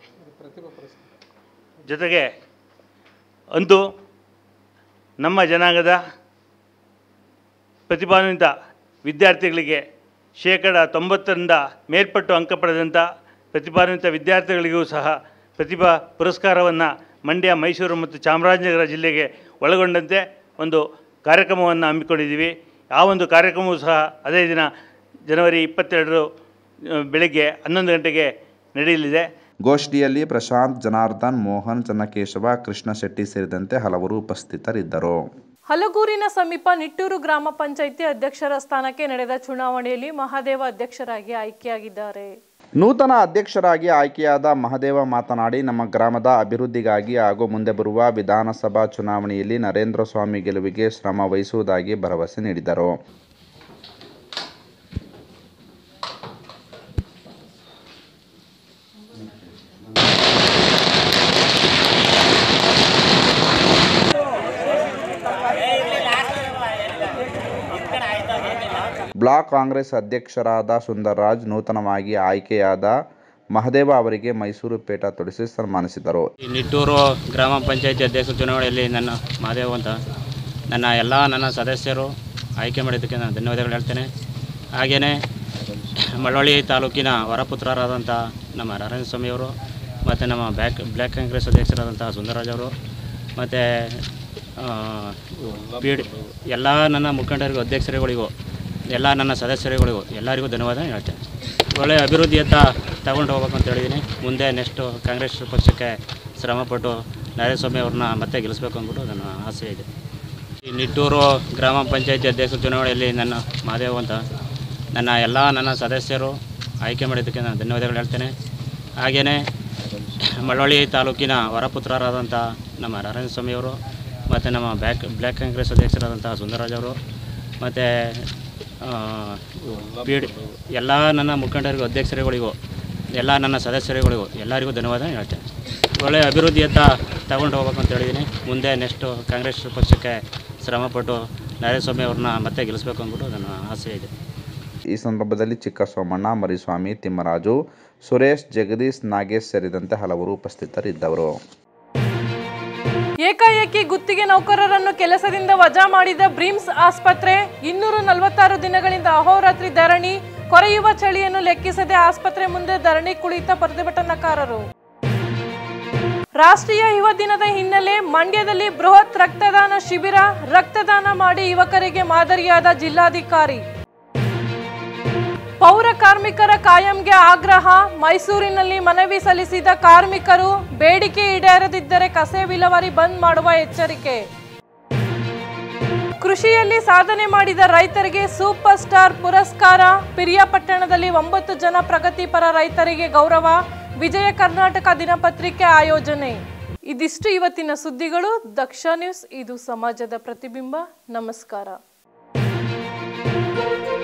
ಜೊತೆಗೆ ಅಂದು ನಮ್ಮ ಜನಾಂಗದ ಪ್ರತಿಭಾನ್ವಿತ ವಿದ್ಯಾರ್ಥಿಗಳಿಗೆ ಶೇಕಡ ತೊಂಬತ್ತರಿಂದ ಮೇಲ್ಪಟ್ಟು ಅಂಕ ಪಡೆದಂಥ ಪ್ರತಿಭಾನ್ವಿತ ವಿದ್ಯಾರ್ಥಿಗಳಿಗೂ ಸಹ ಪ್ರತಿಭಾ ಪುರಸ್ಕಾರವನ್ನು ಮಂಡ್ಯ ಮೈಸೂರು ಮತ್ತು ಚಾಮರಾಜನಗರ ಜಿಲ್ಲೆಗೆ ಒಳಗೊಂಡಂತೆ ಒಂದು ಕಾರ್ಯಕ್ರಮವನ್ನು ಹಮ್ಮಿಕೊಂಡಿದ್ದೀವಿ ಆ ಒಂದು ಕಾರ್ಯಕ್ರಮವೂ ಸಹ ಅದೇ ದಿನ ಜನವರಿ ಇಪ್ಪತ್ತೆರಡರು ಆ, ಬೆಳಗ್ಗೆ ಹನ್ನೊಂದು ಗಂಟೆಗೆ ನಡೆಯಲಿದೆ ಗೋಷ್ಠಿಯಲ್ಲಿ ಪ್ರಶಾಂತ್ ಜನಾರ್ದನ್ ಮೋಹನ್ ಚನ್ನಕೇಶವ ಕೃಷ್ಣ ಶೆಟ್ಟಿ ಸೇರಿದಂತೆ ಹಲವರು ಉಪಸ್ಥಿತರಿದ್ದರು ಹಲಗೂರಿನ ಸಮೀಪ ನಿಟ್ಟೂರು ಗ್ರಾಮ ಪಂಚಾಯಿತಿ ಅಧ್ಯಕ್ಷರ ಸ್ಥಾನಕ್ಕೆ ನಡೆದ ಚುನಾವಣೆಯಲ್ಲಿ ಮಹಾದೇವ ಅಧ್ಯಕ್ಷರಾಗಿ ಆಯ್ಕೆಯಾಗಿದ್ದಾರೆ ನೂತನ ಅಧ್ಯಕ್ಷರಾಗಿ ಆಯ್ಕೆಯಾದ ಮಹದೇವ ಮಾತನಾಡಿ ನಮ್ಮ ಗ್ರಾಮದ ಅಭಿವೃದ್ಧಿಗಾಗಿ ಹಾಗೂ ಮುಂದೆ ಬರುವ ವಿಧಾನಸಭಾ ಚುನಾವಣೆಯಲ್ಲಿ ನರೇಂದ್ರ ಸ್ವಾಮಿ ಗೆಲುವಿಗೆ ಶ್ರಮ ವಹಿಸುವುದಾಗಿ ಭರವಸೆ ನೀಡಿದರು ಬ್ಲಾಕ್ ಕಾಂಗ್ರೆಸ್ ಅಧ್ಯಕ್ಷರಾದ ಸುಂದರ್ರಾಜ್ ನೂತನವಾಗಿ ಆಯ್ಕೆಯಾದ ಮಹದೇವ ಅವರಿಗೆ ಮೈಸೂರು ಪೇಟ ತೊಡಿಸಿ ಸನ್ಮಾನಿಸಿದರು ಈ ನಿಟ್ಟೂರು ಗ್ರಾಮ ಪಂಚಾಯತಿ ಅಧ್ಯಕ್ಷ ಚುನಾವಣೆಯಲ್ಲಿ ನನ್ನ ಮಹದೇವ್ ಅಂತ ನನ್ನ ಎಲ್ಲ ನನ್ನ ಸದಸ್ಯರು ಆಯ್ಕೆ ಮಾಡಿದ್ದಕ್ಕೆ ನಾನು ಧನ್ಯವಾದಗಳು ಹೇಳ್ತೇನೆ ಹಾಗೆಯೇ ಮಳವಳ್ಳಿ ತಾಲೂಕಿನ ವರಪುತ್ರರಾದಂಥ ನಮ್ಮ ನಾರಾಯಣ ಸ್ವಾಮಿಯವರು ಮತ್ತು ನಮ್ಮ ಬ್ಯಾಕ್ ಬ್ಲ್ಯಾಕ್ ಕಾಂಗ್ರೆಸ್ ಅಧ್ಯಕ್ಷರಾದಂಥ ಸುಂದರರಾಜ್ ಅವರು ಮತ್ತು ಬಿ ಡಿ ಎಲ್ಲ ನನ್ನ ಮುಖಂಡರಿಗೂ ಅಧ್ಯಕ್ಷರುಗಳಿಗೂ ಎಲ್ಲ ನನ್ನ ಸದಸ್ಯರುಗಳಿಗೂ ಎಲ್ಲರಿಗೂ ಧನ್ಯವಾದ ಹೇಳ್ತೇನೆ ಒಳ್ಳೆಯ ಅಭಿವೃದ್ಧಿಯತ್ತ ತಗೊಂಡು ಹೋಗ್ಬೇಕು ಅಂತ ಹೇಳಿದ್ದೀನಿ ಮುಂದೆ ನೆಕ್ಸ್ಟು ಕಾಂಗ್ರೆಸ್ ಪಕ್ಷಕ್ಕೆ ಶ್ರಮಪಟ್ಟು ನಾರಾಯಣಸ್ವಾಮಿ ಅವ್ರನ್ನ ಮತ್ತೆ ಗೆಲ್ಲಿಸ್ಬೇಕು ಅಂದ್ಬಿಟ್ಟು ನನ್ನ ಆಸೆ ಇದೆ ಈ ನಿಟ್ಟೂರು ಗ್ರಾಮ ಪಂಚಾಯತಿ ಅಧ್ಯಕ್ಷ ಚುನಾವಣೆಯಲ್ಲಿ ನನ್ನ ಮಹದೇವ್ ಅಂತ ನನ್ನ ಎಲ್ಲ ನನ್ನ ಸದಸ್ಯರು ಆಯ್ಕೆ ಮಾಡಿದ್ದಕ್ಕೆ ನಾನು ಧನ್ಯವಾದಗಳು ಹೇಳ್ತೇನೆ ಹಾಗೆಯೇ ಮಳವಳ್ಳಿ ತಾಲೂಕಿನ ವರಪುತ್ರರಾದಂಥ ನಮ್ಮ ನಾರಾಯಣ ಸ್ವಾಮಿಯವರು ಮತ್ತು ನಮ್ಮ ಬ್ಯಾಕ್ ಬ್ಲ್ಯಾಕ್ ಕಾಂಗ್ರೆಸ್ ಅಧ್ಯಕ್ಷರಾದಂಥ ಸುಂದರರಾಜ್ ಅವರು ಮತ್ತು ಪಿ ಡಿ ಎಲ್ಲ ನನ್ನ ಮುಖಂಡರಿಗೂ ಅಧ್ಯಕ್ಷರುಗಳಿಗೂ ಎಲ್ಲ ನನ್ನ ಸದಸ್ಯರುಗಳಿಗೂ ಎಲ್ಲರಿಗೂ ಧನ್ಯವಾದ ಹೇಳ್ತೇನೆ ಒಳ್ಳೆಯ ಅಭಿವೃದ್ಧಿಯತ್ತ ತಗೊಂಡು ಹೋಗ್ಬೇಕು ಅಂತ ಹೇಳಿದ್ದೀನಿ ಮುಂದೆ ನೆಕ್ಸ್ಟು ಕಾಂಗ್ರೆಸ್ ಪಕ್ಷಕ್ಕೆ ಶ್ರಮಪಟ್ಟು ನಾರಾಯಣಸ್ವಾಮಿ ಅವ್ರನ್ನ ಮತ್ತೆ ಗೆಲ್ಲಿಸ್ಬೇಕು ಅಂದ್ಬಿಟ್ಟು ನನ್ನ ಆಸೆ ಇದೆ ಈ ಸಂದರ್ಭದಲ್ಲಿ ಚಿಕ್ಕ ಸೋಮಣ್ಣ ಮರಿಸ್ವಾಮಿ ತಿಮ್ಮರಾಜು ಸುರೇಶ್ ಜಗದೀಶ್ ನಾಗೇಶ್ ಸೇರಿದಂತೆ ಹಲವರು ಉಪಸ್ಥಿತರಿದ್ದವರು ಏಕಾಏಕಿ ಗುತ್ತಿಗೆ ನೌಕರರನ್ನು ಕೆಲಸದಿಂದ ವಜಾ ಮಾಡಿದ ಬ್ರಿಮ್ಸ್ ಆಸ್ಪತ್ರೆ ಇನ್ನೂರ ನಲವತ್ತಾರು ದಿನಗಳಿಂದ ಅಹೋರಾತ್ರಿ ಧರಣಿ ಕೊರೆಯುವ ಚಳಿಯನ್ನು ಲೆಕ್ಕಿಸದೆ ಆಸ್ಪತ್ರೆ ಮುಂದೆ ಧರಣಿ ಕುಳಿತ ಪ್ರತಿಭಟನಾಕಾರರು ರಾಷ್ಟ್ರೀಯ ಯುವ ದಿನದ ಹಿನ್ನೆಲೆ ಮಂಡ್ಯದಲ್ಲಿ ಬೃಹತ್ ರಕ್ತದಾನ ಶಿಬಿರ ರಕ್ತದಾನ ಮಾಡಿ ಯುವಕರಿಗೆ ಮಾದರಿಯಾದ ಜಿಲ್ಲಾಧಿಕಾರಿ ಪೌರ ಕಾರ್ಮಿಕರ ಕಾಯಂಗೆ ಆಗ್ರಹ ಮೈಸೂರಿನಲ್ಲಿ ಮನವಿ ಸಲ್ಲಿಸಿದ ಕಾರ್ಮಿಕರು ಬೇಡಿಕೆ ಈಡೇರದಿದ್ದರೆ ಕಸೆ ವಿಲೇವಾರಿ ಬಂದ್ ಮಾಡುವ ಎಚ್ಚರಿಕೆ ಕೃಷಿಯಲ್ಲಿ ಸಾಧನೆ ಮಾಡಿದ ರೈತರಿಗೆ ಸೂಪರ್ ಸ್ಟಾರ್ ಪುರಸ್ಕಾರ ಪಿರಿಯಾಪಟ್ಟಣದಲ್ಲಿ ಒಂಬತ್ತು ಜನ ಪ್ರಗತಿಪರ ರೈತರಿಗೆ ಗೌರವ ವಿಜಯ ಕರ್ನಾಟಕ ದಿನಪತ್ರಿಕೆ ಆಯೋಜನೆ ಇದಿಷ್ಟು ಇವತ್ತಿನ ಸುದ್ದಿಗಳು ದಕ್ಷ ನ್ಯೂಸ್ ಇದು ಸಮಾಜದ ಪ್ರತಿಬಿಂಬ ನಮಸ್ಕಾರ